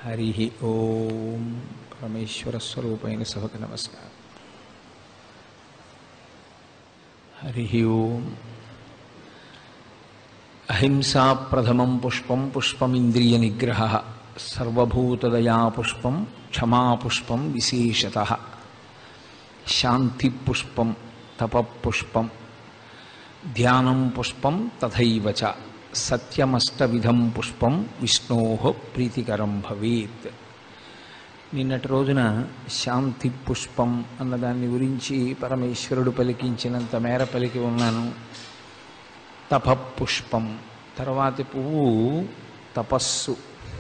హరి ఓం పరమేశ్వర స్వరూపైన సభకు నమస్కారం హరి ఓం అహింసా ప్రథమం పుష్పం పుష్పమింద్రియ నిగ్రహ సర్వభూతదయా పుష్పం క్షమా పుష్పం విశేషత శాంతి పుష్పం తపపుష్పం ధ్యానం పుష్పం తథైవ చ సత్యమష్టవిధం పుష్పం విష్ణో ప్రీతికరం భవేత్ నిన్నటి రోజున శాంతి పుష్పం అన్నదాన్ని గురించి పరమేశ్వరుడు పలికించినంత మేర పలికి ఉన్నాను తప పుష్పం తర్వాతి పువ్వు తపస్సు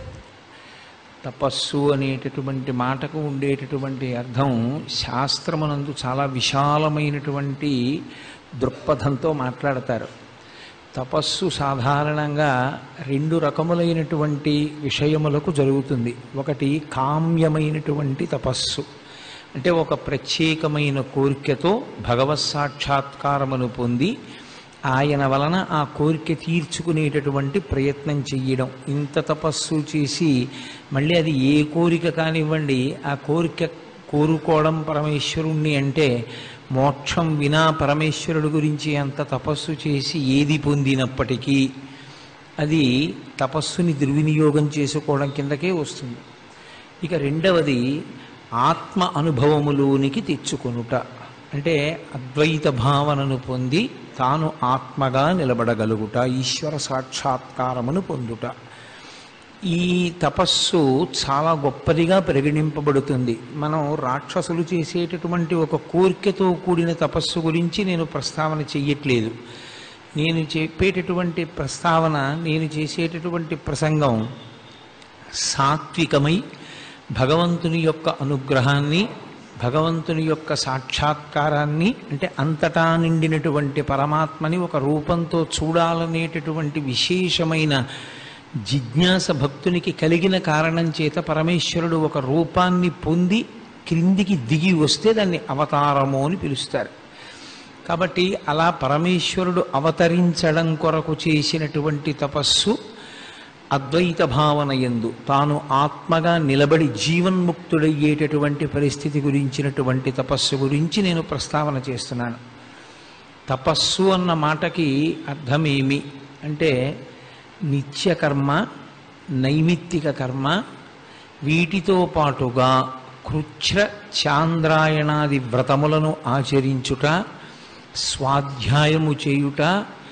తపస్సు అనేటటువంటి మాటకు ఉండేటటువంటి అర్థం శాస్త్రమునందు చాలా విశాలమైనటువంటి దృక్పథంతో మాట్లాడతారు తపస్సు సాధారణంగా రెండు రకములైనటువంటి విషయములకు జరుగుతుంది ఒకటి కామ్యమైనటువంటి తపస్సు అంటే ఒక ప్రత్యేకమైన కోరికతో భగవత్ సాక్షాత్కారమును పొంది ఆయన వలన ఆ కోరిక తీర్చుకునేటటువంటి ప్రయత్నం చెయ్యడం ఇంత తపస్సు చేసి మళ్ళీ అది ఏ కోరిక కానివ్వండి ఆ కోరిక కోరుకోవడం పరమేశ్వరుణ్ణి అంటే మోక్షం వినా పరమేశ్వరుడు గురించి అంత తపస్సు చేసి ఏది పొందినప్పటికీ అది తపస్సుని దుర్వినియోగం చేసుకోవడం కిందకే వస్తుంది ఇక రెండవది ఆత్మ అనుభవములోనికి తెచ్చుకొనుట అంటే అద్వైత భావనను పొంది తాను ఆత్మగా నిలబడగలుగుట ఈశ్వర సాక్షాత్కారమును పొందుట ఈ తపస్సు చాలా గొప్పదిగా పరిగణింపబడుతుంది మనం రాక్షసులు చేసేటటువంటి ఒక కోరికతో కూడిన తపస్సు గురించి నేను ప్రస్తావన చెయ్యట్లేదు నేను చెప్పేటటువంటి ప్రస్తావన నేను చేసేటటువంటి ప్రసంగం సాత్వికమై భగవంతుని యొక్క అనుగ్రహాన్ని భగవంతుని యొక్క సాక్షాత్కారాన్ని అంటే అంతటా నిండినటువంటి పరమాత్మని ఒక రూపంతో చూడాలనేటటువంటి విశేషమైన జిజ్ఞాస భక్తునికి కలిగిన కారణం చేత పరమేశ్వరుడు ఒక రూపాన్ని పొంది క్రిందికి దిగి వస్తే దాన్ని అవతారము అని పిలుస్తారు కాబట్టి అలా పరమేశ్వరుడు అవతరించడం కొరకు చేసినటువంటి తపస్సు అద్వైత భావన ఎందు తాను ఆత్మగా నిలబడి జీవన్ముక్తుడయ్యేటటువంటి పరిస్థితి గురించినటువంటి తపస్సు గురించి నేను ప్రస్తావన చేస్తున్నాను తపస్సు అన్న మాటకి అర్థమేమి అంటే నిత్యకర్మ నైమిత్తిక కర్మ వీటితో పాటుగా కృచ్ఛ్ర చాంద్రాయణాది వ్రతములను ఆచరించుట స్వాధ్యాయము చేయుట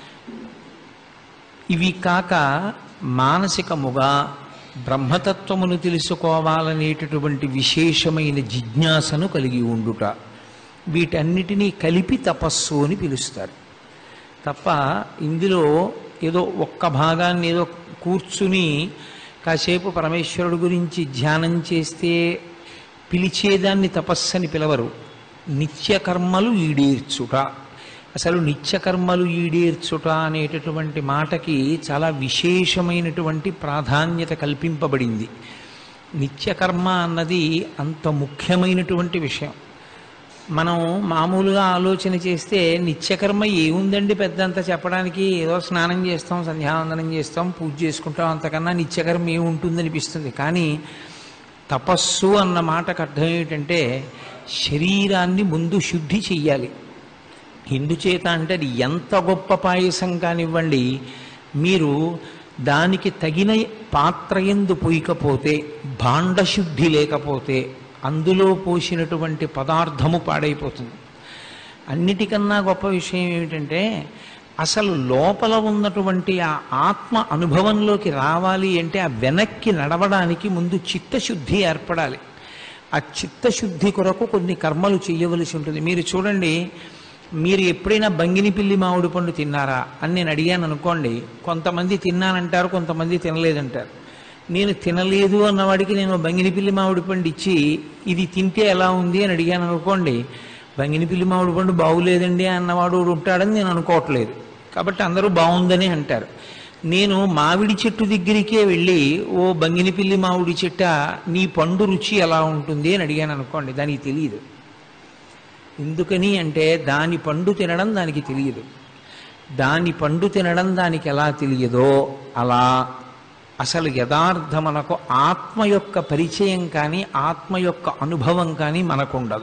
ఇవి కాక మానసికముగా బ్రహ్మతత్వమును తెలుసుకోవాలనేటటువంటి విశేషమైన జిజ్ఞాసను కలిగి ఉండుట వీటన్నిటినీ కలిపి తపస్సు అని పిలుస్తారు తప్ప ఇందులో ఏదో ఒక్క భాగాన్ని ఏదో కూర్చుని కాసేపు పరమేశ్వరుడు గురించి ధ్యానం చేస్తే పిలిచేదాన్ని తపస్సని పిలవరు నిత్యకర్మలు ఈడేర్చుట అసలు నిత్యకర్మలు ఈడేర్చుట అనేటటువంటి మాటకి చాలా విశేషమైనటువంటి ప్రాధాన్యత కల్పింపబడింది నిత్యకర్మ అన్నది అంత ముఖ్యమైనటువంటి విషయం మనం మామూలుగా ఆలోచన చేస్తే నిత్యకర్మ ఏముందండి పెద్దంత చెప్పడానికి ఏదో స్నానం చేస్తాం సంధ్యావందనం చేస్తాం పూజ చేసుకుంటాం అంతకన్నా నిత్యకర్మ ఏముంటుందనిపిస్తుంది కానీ తపస్సు అన్న మాటకు అర్థం ఏమిటంటే శరీరాన్ని ముందు శుద్ధి చెయ్యాలి ఎందుచేత అంటే అది ఎంత గొప్ప పాయసం కానివ్వండి మీరు దానికి తగిన పాత్ర ఎందు పోయకపోతే భాండశుద్ధి లేకపోతే అందులో పోసినటువంటి పదార్థము పాడైపోతుంది అన్నిటికన్నా గొప్ప విషయం ఏమిటంటే అసలు లోపల ఉన్నటువంటి ఆ ఆత్మ అనుభవంలోకి రావాలి అంటే ఆ వెనక్కి నడవడానికి ముందు చిత్తశుద్ధి ఏర్పడాలి ఆ చిత్తశుద్ధి కొరకు కొన్ని కర్మలు చేయవలసి ఉంటుంది మీరు చూడండి మీరు ఎప్పుడైనా బంగిని పిల్లి మామిడి పండు తిన్నారా అని నేను అడిగాను అనుకోండి కొంతమంది తిన్నానంటారు కొంతమంది తినలేదంటారు నేను తినలేదు అన్నవాడికి నేను బంగిని పిల్లి మామిడి పండు ఇచ్చి ఇది తింటే ఎలా ఉంది అని అడిగాను అనుకోండి బంగిని పిల్లి మామిడి పండు బాగులేదండి అన్నవాడు ఉంటాడని నేను అనుకోవట్లేదు కాబట్టి అందరూ బాగుందని అంటారు నేను మామిడి చెట్టు దగ్గరికే వెళ్ళి ఓ బంగిని పిల్లి మామిడి చెట్ట నీ పండు రుచి ఎలా ఉంటుంది అని అడిగాను అనుకోండి దానికి తెలియదు ఎందుకని అంటే దాని పండు తినడం దానికి తెలియదు దాని పండు తినడం దానికి ఎలా తెలియదో అలా అసలు యథార్థమనకు ఆత్మ యొక్క పరిచయం కానీ ఆత్మ యొక్క అనుభవం కానీ మనకు ఉండదు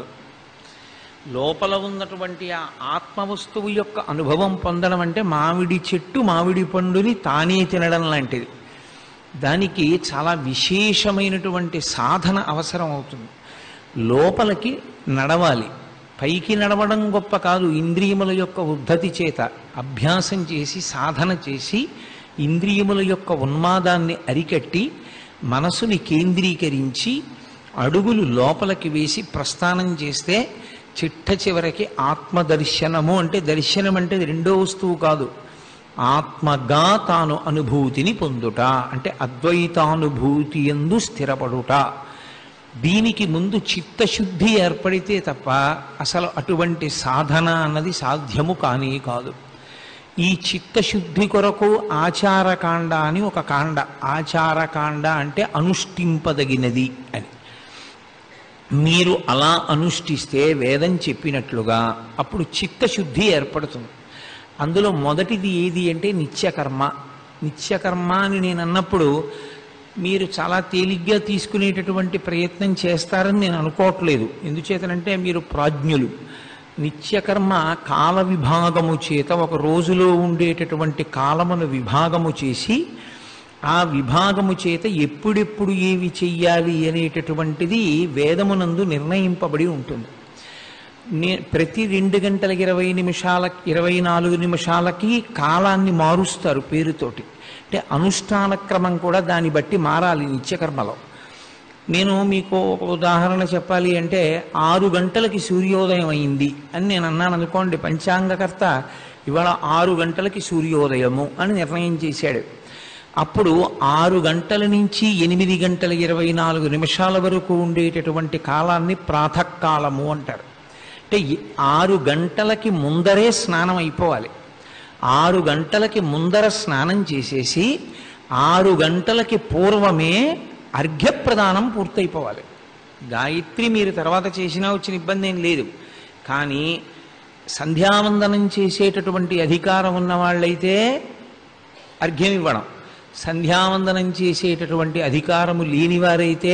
లోపల ఉన్నటువంటి ఆ ఆత్మ వస్తువు యొక్క అనుభవం పొందడం అంటే మామిడి చెట్టు మామిడి పండుని తానే తినడం లాంటిది దానికి చాలా విశేషమైనటువంటి సాధన అవసరం అవుతుంది లోపలికి నడవాలి పైకి నడవడం గొప్ప కాదు ఇంద్రియముల యొక్క ఉద్ధతి చేత అభ్యాసం చేసి సాధన చేసి ఇంద్రియముల యొక్క ఉన్మాదాన్ని అరికట్టి మనసుని కేంద్రీకరించి అడుగులు లోపలికి వేసి ప్రస్థానం చేస్తే చిట్ట చివరికి ఆత్మదర్శనము అంటే దర్శనం అంటే రెండో వస్తువు కాదు ఆత్మగా తాను అనుభూతిని పొందుట అంటే అద్వైతానుభూతి ఎందు స్థిరపడుట దీనికి ముందు చిత్తశుద్ధి ఏర్పడితే తప్ప అసలు అటువంటి సాధన అన్నది సాధ్యము కానీ కాదు ఈ చిత్తశుద్ధి కొరకు ఆచారకాండ అని ఒక కాండ ఆచారకాండ అంటే అనుష్ఠింపదగినది అని మీరు అలా అనుష్ఠిస్తే వేదం చెప్పినట్లుగా అప్పుడు చిత్తశుద్ధి ఏర్పడుతుంది అందులో మొదటిది ఏది అంటే నిత్యకర్మ నిత్యకర్మ అని నేను అన్నప్పుడు మీరు చాలా తేలిగ్గా తీసుకునేటటువంటి ప్రయత్నం చేస్తారని నేను అనుకోవట్లేదు ఎందుచేతనంటే మీరు ప్రాజ్ఞులు నిత్యకర్మ కాల విభాగము చేత ఒక రోజులో ఉండేటటువంటి కాలమును విభాగము చేసి ఆ విభాగము చేత ఎప్పుడెప్పుడు ఏవి చెయ్యాలి అనేటటువంటిది వేదమునందు నిర్ణయింపబడి ఉంటుంది నే ప్రతి రెండు గంటల ఇరవై నిమిషాల ఇరవై నాలుగు నిమిషాలకి కాలాన్ని మారుస్తారు పేరుతోటి అంటే అనుష్ఠాన క్రమం కూడా దాన్ని బట్టి మారాలి నిత్యకర్మలో నేను మీకు ఒక ఉదాహరణ చెప్పాలి అంటే ఆరు గంటలకి సూర్యోదయం అయింది అని నేను అన్నాను అనుకోండి పంచాంగకర్త ఇవాళ ఆరు గంటలకి సూర్యోదయము అని నిర్ణయం చేశాడు అప్పుడు ఆరు గంటల నుంచి ఎనిమిది గంటల ఇరవై నాలుగు నిమిషాల వరకు ఉండేటటువంటి కాలాన్ని ప్రాతకాలము అంటారు అంటే ఈ ఆరు గంటలకి ముందరే స్నానం అయిపోవాలి ఆరు గంటలకి ముందర స్నానం చేసేసి ఆరు గంటలకి పూర్వమే అర్ఘ్యప్రదానం పూర్తయిపోవాలి గాయత్రి మీరు తర్వాత చేసినా వచ్చిన ఇబ్బంది ఏం లేదు కానీ సంధ్యావందనం చేసేటటువంటి అధికారం ఉన్న వాళ్ళైతే అర్ఘ్యం ఇవ్వడం సంధ్యావందనం చేసేటటువంటి అధికారము లేనివారైతే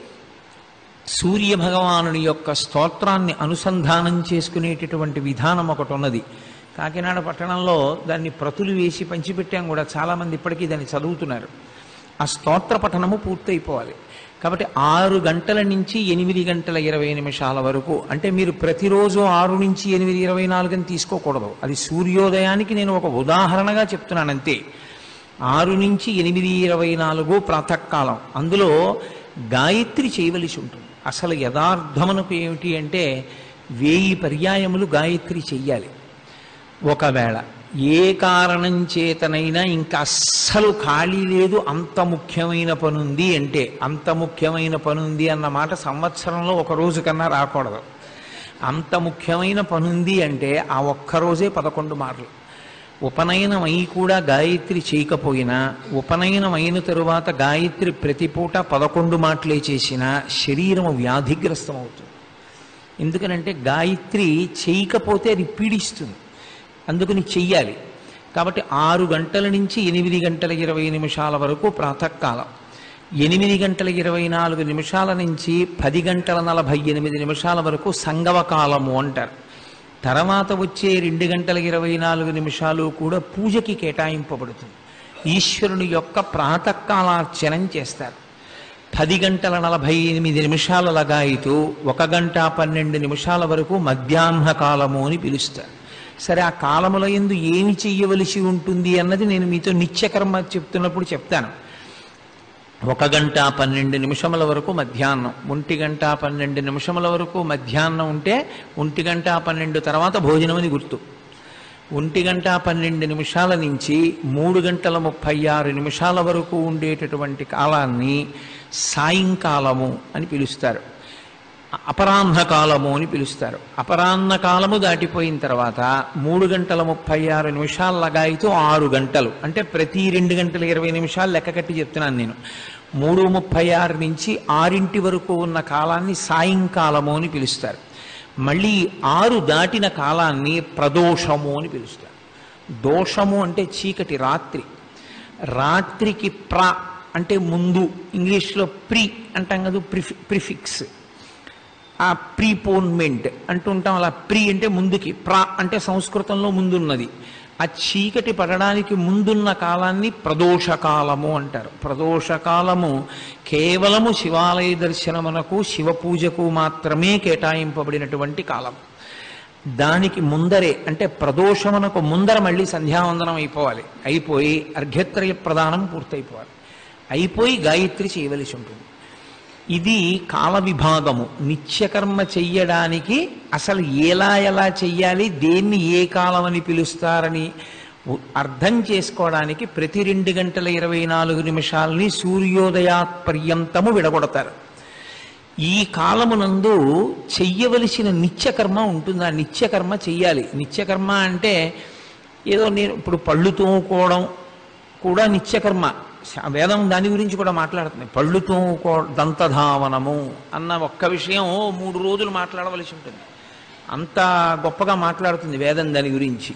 సూర్య భగవానుని యొక్క స్తోత్రాన్ని అనుసంధానం చేసుకునేటటువంటి విధానం ఒకటి ఉన్నది కాకినాడ పట్టణంలో దాన్ని ప్రతులు వేసి పంచిపెట్టాం కూడా చాలామంది ఇప్పటికీ దాన్ని చదువుతున్నారు ఆ స్తోత్ర పఠనము పూర్తయిపోవాలి కాబట్టి ఆరు గంటల నుంచి ఎనిమిది గంటల ఇరవై నిమిషాల వరకు అంటే మీరు ప్రతిరోజు ఆరు నుంచి ఎనిమిది ఇరవై నాలుగు అని తీసుకోకూడదు అది సూర్యోదయానికి నేను ఒక ఉదాహరణగా చెప్తున్నాను అంతే ఆరు నుంచి ఎనిమిది ఇరవై నాలుగు ప్రాతకాలం అందులో గాయత్రి చేయవలసి ఉంటుంది అసలు యథార్థమునకు ఏమిటి అంటే వేయి పర్యాయములు గాయత్రి చెయ్యాలి ఒకవేళ ఏ కారణం చేతనైనా ఇంకా అస్సలు ఖాళీ లేదు అంత ముఖ్యమైన పనుంది అంటే అంత ముఖ్యమైన పనుంది అన్న మాట సంవత్సరంలో ఒక రోజు కన్నా రాకూడదు అంత ముఖ్యమైన పనుంది అంటే ఆ ఒక్కరోజే పదకొండు మాటలు ఉపనయనం అయి కూడా గాయత్రి చేయకపోయినా ఉపనయనం అయిన తరువాత గాయత్రి ప్రతి పూట పదకొండు మాటలే చేసినా శరీరము వ్యాధిగ్రస్తం అవుతుంది ఎందుకనంటే గాయత్రి చేయకపోతే అది పీడిస్తుంది అందుకని చెయ్యాలి కాబట్టి ఆరు గంటల నుంచి ఎనిమిది గంటల ఇరవై నిమిషాల వరకు ప్రాతకాలం ఎనిమిది గంటల ఇరవై నాలుగు నిమిషాల నుంచి పది గంటల నలభై ఎనిమిది నిమిషాల వరకు సంగవ కాలము అంటారు తర్వాత వచ్చే రెండు గంటల ఇరవై నాలుగు నిమిషాలు కూడా పూజకి కేటాయింపబడుతుంది ఈశ్వరుని యొక్క ప్రాతకాలార్చనం చేస్తారు పది గంటల నలభై ఎనిమిది నిమిషాల లగాయితూ ఒక గంట పన్నెండు నిమిషాల వరకు మధ్యాహ్న కాలము అని పిలుస్తారు సరే ఆ కాలముల ఎందు ఏమి చెయ్యవలసి ఉంటుంది అన్నది నేను మీతో నిత్యకర్మ చెప్తున్నప్పుడు చెప్తాను ఒక గంట పన్నెండు నిమిషముల వరకు మధ్యాహ్నం ఒంటి గంట పన్నెండు నిమిషముల వరకు మధ్యాహ్నం ఉంటే ఒంటి గంట పన్నెండు తర్వాత భోజనం అని గుర్తు ఒంటి గంట పన్నెండు నిమిషాల నుంచి మూడు గంటల ముప్పై ఆరు నిమిషాల వరకు ఉండేటటువంటి కాలాన్ని సాయంకాలము అని పిలుస్తారు అపరాహ్న కాలము అని పిలుస్తారు అపరాహ్న కాలము దాటిపోయిన తర్వాత మూడు గంటల ముప్పై ఆరు నిమిషాల లగాయితో ఆరు గంటలు అంటే ప్రతి రెండు గంటల ఇరవై నిమిషాలు లెక్క కట్టి చెప్తున్నాను నేను మూడు ముప్పై ఆరు నుంచి ఆరింటి వరకు ఉన్న కాలాన్ని సాయంకాలము అని పిలుస్తారు మళ్ళీ ఆరు దాటిన కాలాన్ని ప్రదోషము అని పిలుస్తారు దోషము అంటే చీకటి రాత్రి రాత్రికి ప్ర అంటే ముందు ఇంగ్లీష్లో ప్రీ అంటాం కదా ప్రిఫి ప్రిఫిక్స్ ఆ ప్రీపోన్మెంట్ అంటుంటాం అలా ప్రీ అంటే ముందుకి ప్రా అంటే సంస్కృతంలో ముందున్నది ఆ చీకటి పడడానికి ముందున్న కాలాన్ని ప్రదోషకాలము అంటారు ప్రదోషకాలము కేవలము శివాలయ దర్శనమునకు శివ పూజకు మాత్రమే కేటాయింపబడినటువంటి కాలం దానికి ముందరే అంటే ప్రదోషమునకు ముందర మళ్ళీ సంధ్యావందనం అయిపోవాలి అయిపోయి అర్ఘ్యత్రయ ప్రదానం పూర్తయిపోవాలి అయిపోయి గాయత్రి చేయవలసి ఉంటుంది ఇది కాల విభాగము నిత్యకర్మ చెయ్యడానికి అసలు ఎలా ఎలా చెయ్యాలి దేన్ని ఏ కాలం అని పిలుస్తారని ఉ- అర్థం చేసుకోవడానికి ప్రతి రెండు గంటల ఇరవై నాలుగు నిమిషాలని సూర్యోదయాత్ పర్యంతము విడగొడతారు ఈ కాలమునందు చెయ్యవలసిన నిత్యకర్మ ఉంటుంది ఆ నిత్యకర్మ చెయ్యాలి నిత్యకర్మ అంటే ఏదో నేను ఇప్పుడు పళ్ళు తోముకోవడం కూడా నిత్యకర్మ శా- వేదం దాని గురించి కూడా మాట్లాడుతుంది పళ్ళు తోముకో దంతధావనము అన్న ఒక్క విషయం మూడు రోజులు మాట్లాడవలసి ఉంటుంది అంత గొప్పగా మాట్లాడుతుంది వేదం దాని గురించి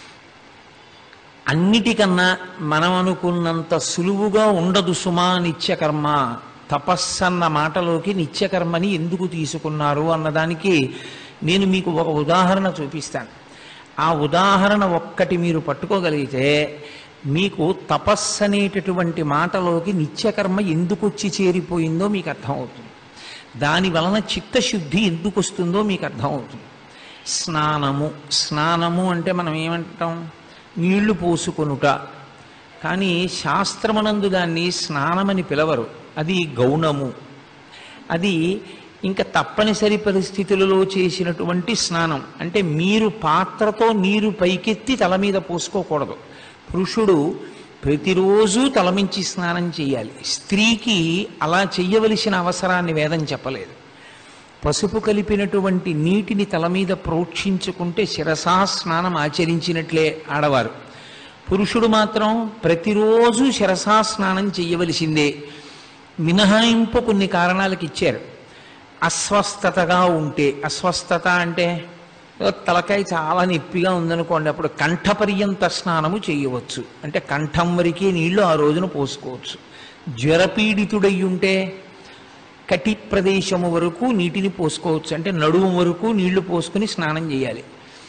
అన్నిటికన్నా మనం అనుకున్నంత సులువుగా ఉండదు సుమా నిత్యకర్మ తపస్సన్న మాటలోకి నిత్యకర్మని ఎందుకు తీసుకున్నారు అన్నదానికి నేను మీకు ఒక ఉదాహరణ చూపిస్తాను ఆ ఉదాహరణ ఒక్కటి మీరు పట్టుకోగలిగితే మీకు తపస్సు అనేటటువంటి మాటలోకి నిత్యకర్మ ఎందుకు వచ్చి చేరిపోయిందో మీకు అర్థమవుతుంది దాని వలన చిత్తశుద్ధి ఎందుకు వస్తుందో మీకు అర్థమవుతుంది స్నానము స్నానము అంటే మనం ఏమంటాం నీళ్లు పోసుకొనుట కానీ శాస్త్రమనందు దాన్ని స్నానమని పిలవరు అది గౌణము అది ఇంకా తప్పనిసరి పరిస్థితులలో చేసినటువంటి స్నానం అంటే మీరు పాత్రతో నీరు పైకెత్తి తల మీద పోసుకోకూడదు పురుషుడు ప్రతిరోజు తలమించి స్నానం చేయాలి స్త్రీకి అలా చెయ్యవలసిన అవసరాన్ని వేదం చెప్పలేదు పసుపు కలిపినటువంటి నీటిని తల మీద ప్రోక్షించుకుంటే శిరసా స్నానం ఆచరించినట్లే ఆడవారు పురుషుడు మాత్రం ప్రతిరోజు శిరసా స్నానం చెయ్యవలసిందే మినహాయింపు కొన్ని కారణాలకు ఇచ్చారు అస్వస్థతగా ఉంటే అస్వస్థత అంటే ఏదో తలకాయ చాలా నొప్పిగా ఉందనుకోండి అప్పుడు కంఠపర్యంత స్నానము చేయవచ్చు అంటే కంఠం వరకే నీళ్లు ఆ రోజున పోసుకోవచ్చు జ్వరపీడితుడై ఉంటే కటి ప్రదేశము వరకు నీటిని పోసుకోవచ్చు అంటే నడుము వరకు నీళ్లు పోసుకుని స్నానం చేయాలి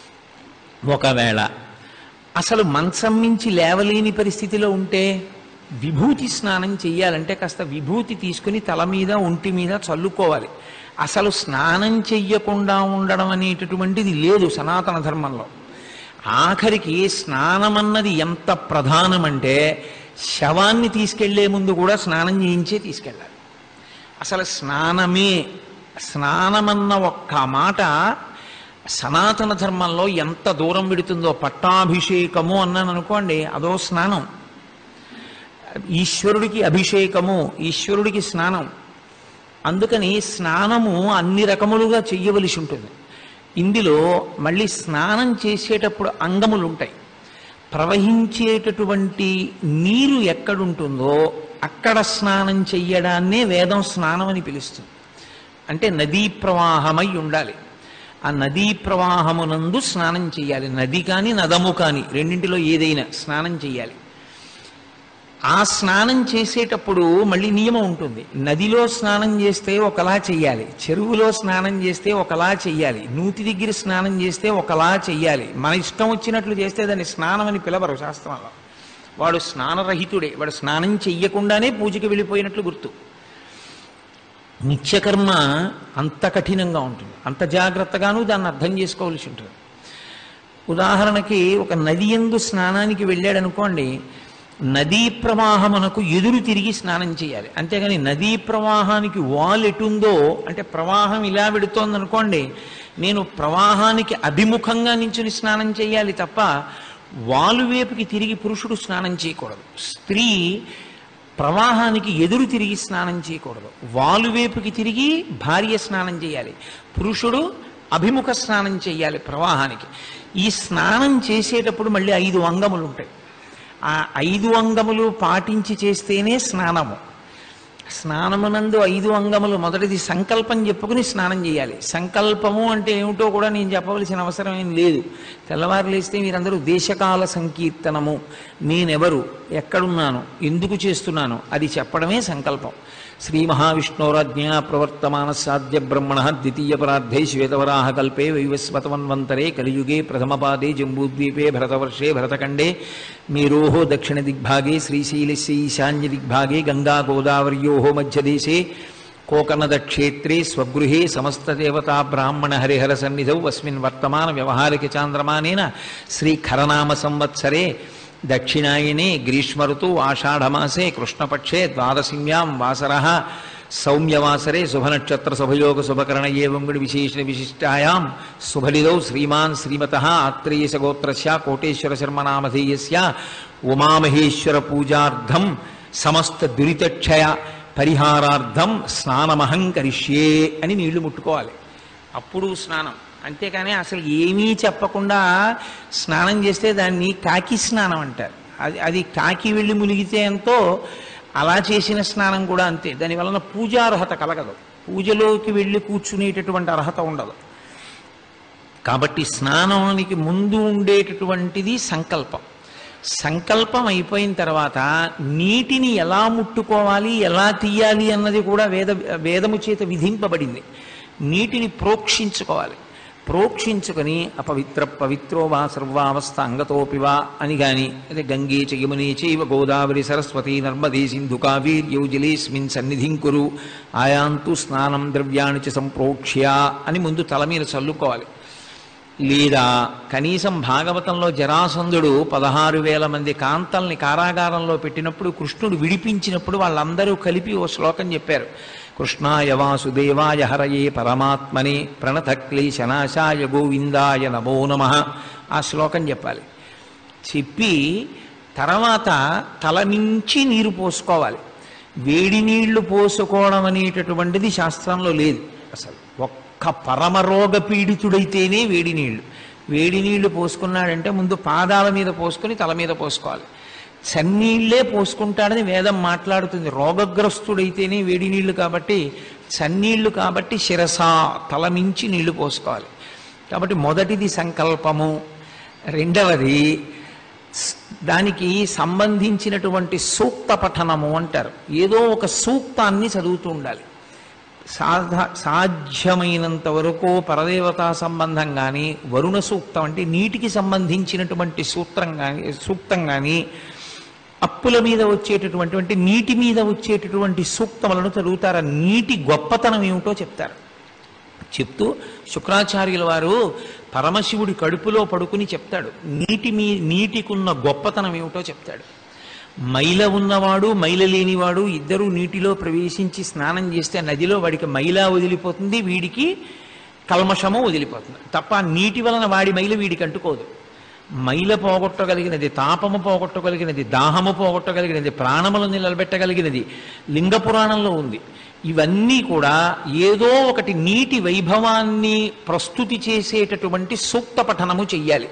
ఒకవేళ అసలు మంచం మించి లేవలేని పరిస్థితిలో ఉంటే విభూతి స్నానం చెయ్యాలంటే కాస్త విభూతి తీసుకుని తల మీద ఒంటి మీద చల్లుకోవాలి అసలు స్నానం చెయ్యకుండా ఉండడం అనేటటువంటిది లేదు సనాతన ధర్మంలో ఆఖరికి స్నానం అన్నది ఎంత ప్రధానమంటే శవాన్ని తీసుకెళ్లే ముందు కూడా స్నానం చేయించే తీసుకెళ్ళాలి అసలు స్నానమే స్నానమన్న ఒక్క మాట సనాతన ధర్మంలో ఎంత దూరం పెడుతుందో పట్టాభిషేకము అన్నాను అనుకోండి అదో స్నానం ఈశ్వరుడికి అభిషేకము ఈశ్వరుడికి స్నానం అందుకని స్నానము అన్ని రకములుగా చెయ్యవలసి ఉంటుంది ఇందులో మళ్ళీ స్నానం చేసేటప్పుడు అంగములు ఉంటాయి ప్రవహించేటటువంటి నీరు ఎక్కడుంటుందో అక్కడ స్నానం చెయ్యడాన్నే వేదం స్నానం అని పిలుస్తుంది అంటే నదీ ప్రవాహమై ఉండాలి ఆ నదీ ప్రవాహమునందు స్నానం చేయాలి నది కానీ నదము కానీ రెండింటిలో ఏదైనా స్నానం చేయాలి ఆ స్నానం చేసేటప్పుడు మళ్ళీ నియమం ఉంటుంది నదిలో స్నానం చేస్తే ఒకలా చెయ్యాలి చెరువులో స్నానం చేస్తే ఒకలా చెయ్యాలి నూతి దగ్గర స్నానం చేస్తే ఒకలా చెయ్యాలి మన ఇష్టం వచ్చినట్లు చేస్తే దాన్ని స్నానం అని పిలవరు శాస్త్రంలో వాడు స్నానరహితుడే వాడు స్నానం చెయ్యకుండానే పూజకి వెళ్ళిపోయినట్లు గుర్తు నిత్యకర్మ అంత కఠినంగా ఉంటుంది అంత జాగ్రత్తగాను దాన్ని అర్థం చేసుకోవాల్సి ఉంటుంది ఉదాహరణకి ఒక నది ఎందు స్నానానికి వెళ్ళాడు అనుకోండి నదీ ప్రవాహమునకు ఎదురు తిరిగి స్నానం చేయాలి అంతేగాని నదీ ప్రవాహానికి వాల్ ఎటుందో అంటే ప్రవాహం ఇలా వెడుతోంది అనుకోండి నేను ప్రవాహానికి అభిముఖంగా నించుని స్నానం చేయాలి తప్ప వాలు వైపుకి తిరిగి పురుషుడు స్నానం చేయకూడదు స్త్రీ ప్రవాహానికి ఎదురు తిరిగి స్నానం చేయకూడదు వాలువేపుకి తిరిగి భార్య స్నానం చేయాలి పురుషుడు అభిముఖ స్నానం చేయాలి ప్రవాహానికి ఈ స్నానం చేసేటప్పుడు మళ్ళీ ఐదు అంగములు ఉంటాయి ఆ ఐదు అంగములు పాటించి చేస్తేనే స్నానము స్నానమునందు ఐదు అంగములు మొదటిది సంకల్పం చెప్పుకుని స్నానం చేయాలి సంకల్పము అంటే ఏమిటో కూడా నేను చెప్పవలసిన అవసరం ఏం లేదు తెల్లవారు లేస్తే మీరందరూ దేశకాల సంకీర్తనము నేనెవరు ఎక్కడున్నాను ఎందుకు చేస్తున్నాను అది చెప్పడమే సంకల్పం శ్రీ మహావిష్ణోరాజ్ఞా ప్రవర్తమాన సాధ్య బ్రహ్మణ ద్వితీయ పరార్థే శ్వేతవరాహ కల్పే వైవస్వతమన్వంతరే కలియుగే ప్రథమపాదే జంబూద్వీపే భరతవర్షే భరతఖండే మేరోహో దక్షిణ దిగ్భాగే శ్రీశైలస్య ఈశాన్య దిగ్భాగే గంగా గోదావర్యో మధ్యదేశే కోకనదక్షేత్రే స్వగృహే సమస్తదేవతా బ్రాహ్మణ హరిహర సన్నిధౌ అస్మిన్ వర్తమాన వ్యవహారిక చాంద్రమానేన శ్రీఖరనామ సంవత్సరే దక్షిణాయనే గ్రీష్మఋతు ఆషాఢమాసే కృష్ణపక్షే ద్వాదశిమ్యాం వాసర సౌమ్యవాసరే శుభనక్షత్ర శుభయోగ శుభకరణ ఏవంగుడి విశేష విశిష్టాయాం శుభలిదౌ శ్రీమాన్ శ్రీమత ఆత్రేయస గోత్రస్య కోటేశ్వర శర్మ నామధేయస్య ఉమామహేశ్వర పూజార్థం సమస్త దురితక్షయ పరిహారార్థం స్నానమహం కరిష్యే అని నీళ్లు ముట్టుకోవాలి అప్పుడు స్నానం అంతేకాని అసలు ఏమీ చెప్పకుండా స్నానం చేస్తే దాన్ని కాకి స్నానం అంటారు అది అది కాకి వెళ్ళి మునిగితే ఎంతో అలా చేసిన స్నానం కూడా అంతే దాని వలన పూజార్హత కలగదు పూజలోకి వెళ్ళి కూర్చునేటటువంటి అర్హత ఉండదు కాబట్టి స్నానానికి ముందు ఉండేటటువంటిది సంకల్పం సంకల్పం అయిపోయిన తర్వాత నీటిని ఎలా ముట్టుకోవాలి ఎలా తీయాలి అన్నది కూడా వేద వేదము చేత విధింపబడింది నీటిని ప్రోక్షించుకోవాలి ప్రోక్షించుకొని అపవిత్ర పవిత్రో వా సర్వావస్థ అంగతోపి వా అని గాని అదే గంగే చ యమునే చైవ గోదావరి సరస్వతి నర్మదే సింధు కావీర్యౌ జలేస్మిన్ సన్నిధిం కురు ఆయాంతు స్నానం ద్రవ్యాణి చ సంప్రోక్ష్య అని ముందు తల మీద చల్లుకోవాలి లేదా కనీసం భాగవతంలో జరాసంధుడు పదహారు వేల మంది కాంతల్ని కారాగారంలో పెట్టినప్పుడు కృష్ణుడు విడిపించినప్పుడు వాళ్ళందరూ కలిపి ఓ శ్లోకం చెప్పారు కృష్ణాయ వాసుదేవాయ హరయే పరమాత్మనే ప్రణత క్లేశనాశాయ గోవిందాయ నమో నమ ఆ శ్లోకం చెప్పాలి చెప్పి తర్వాత తల నుంచి నీరు పోసుకోవాలి వేడి నీళ్లు పోసుకోవడం అనేటటువంటిది శాస్త్రంలో లేదు అసలు ఒక్క పరమరోగ పీడితుడైతేనే వేడి నీళ్లు వేడి నీళ్లు పోసుకున్నాడంటే ముందు పాదాల మీద పోసుకొని తల మీద పోసుకోవాలి చన్నీళ్లే పోసుకుంటాడని వేదం మాట్లాడుతుంది రోగగ్రస్తుడైతేనే వేడి నీళ్లు కాబట్టి చన్నీళ్లు కాబట్టి శిరస తల మించి నీళ్లు పోసుకోవాలి కాబట్టి మొదటిది సంకల్పము రెండవది స్- దానికి సంబంధించినటువంటి సూక్త పఠనము అంటారు ఏదో ఒక సూక్తాన్ని చదువుతూ ఉండాలి సాధ సాధ్యమైనంత వరకు పరదేవతా సంబంధం కానీ వరుణ సూక్తం అంటే నీటికి సంబంధించినటువంటి సూత్రం కానీ సూక్తం కానీ అప్పుల మీద వచ్చేటటువంటి అంటే నీటి మీద వచ్చేటటువంటి సూక్తములను చదువుతారు ఆ నీటి గొప్పతనం ఏమిటో చెప్తారు చెప్తూ శుక్రాచార్యుల వారు పరమశివుడి కడుపులో పడుకుని చెప్తాడు నీటి మీ నీటికున్న గొప్పతనం ఏమిటో చెప్తాడు మైల ఉన్నవాడు మైల లేనివాడు ఇద్దరూ నీటిలో ప్రవేశించి స్నానం చేస్తే నదిలో వాడికి మైల వదిలిపోతుంది వీడికి కల్మషము వదిలిపోతుంది తప్ప ఆ నీటి వలన వాడి మైల వీడికి అంటుకోదు మైల పోగొట్టగలిగినది తాపము పోగొట్టగలిగినది దాహము పోగొట్టగలిగినది ప్రాణములు నిలబెట్టగలిగినది లింగ పురాణంలో ఉంది ఇవన్నీ కూడా ఏదో ఒకటి నీటి వైభవాన్ని ప్రస్తుతి చేసేటటువంటి సూక్త పఠనము చెయ్యాలి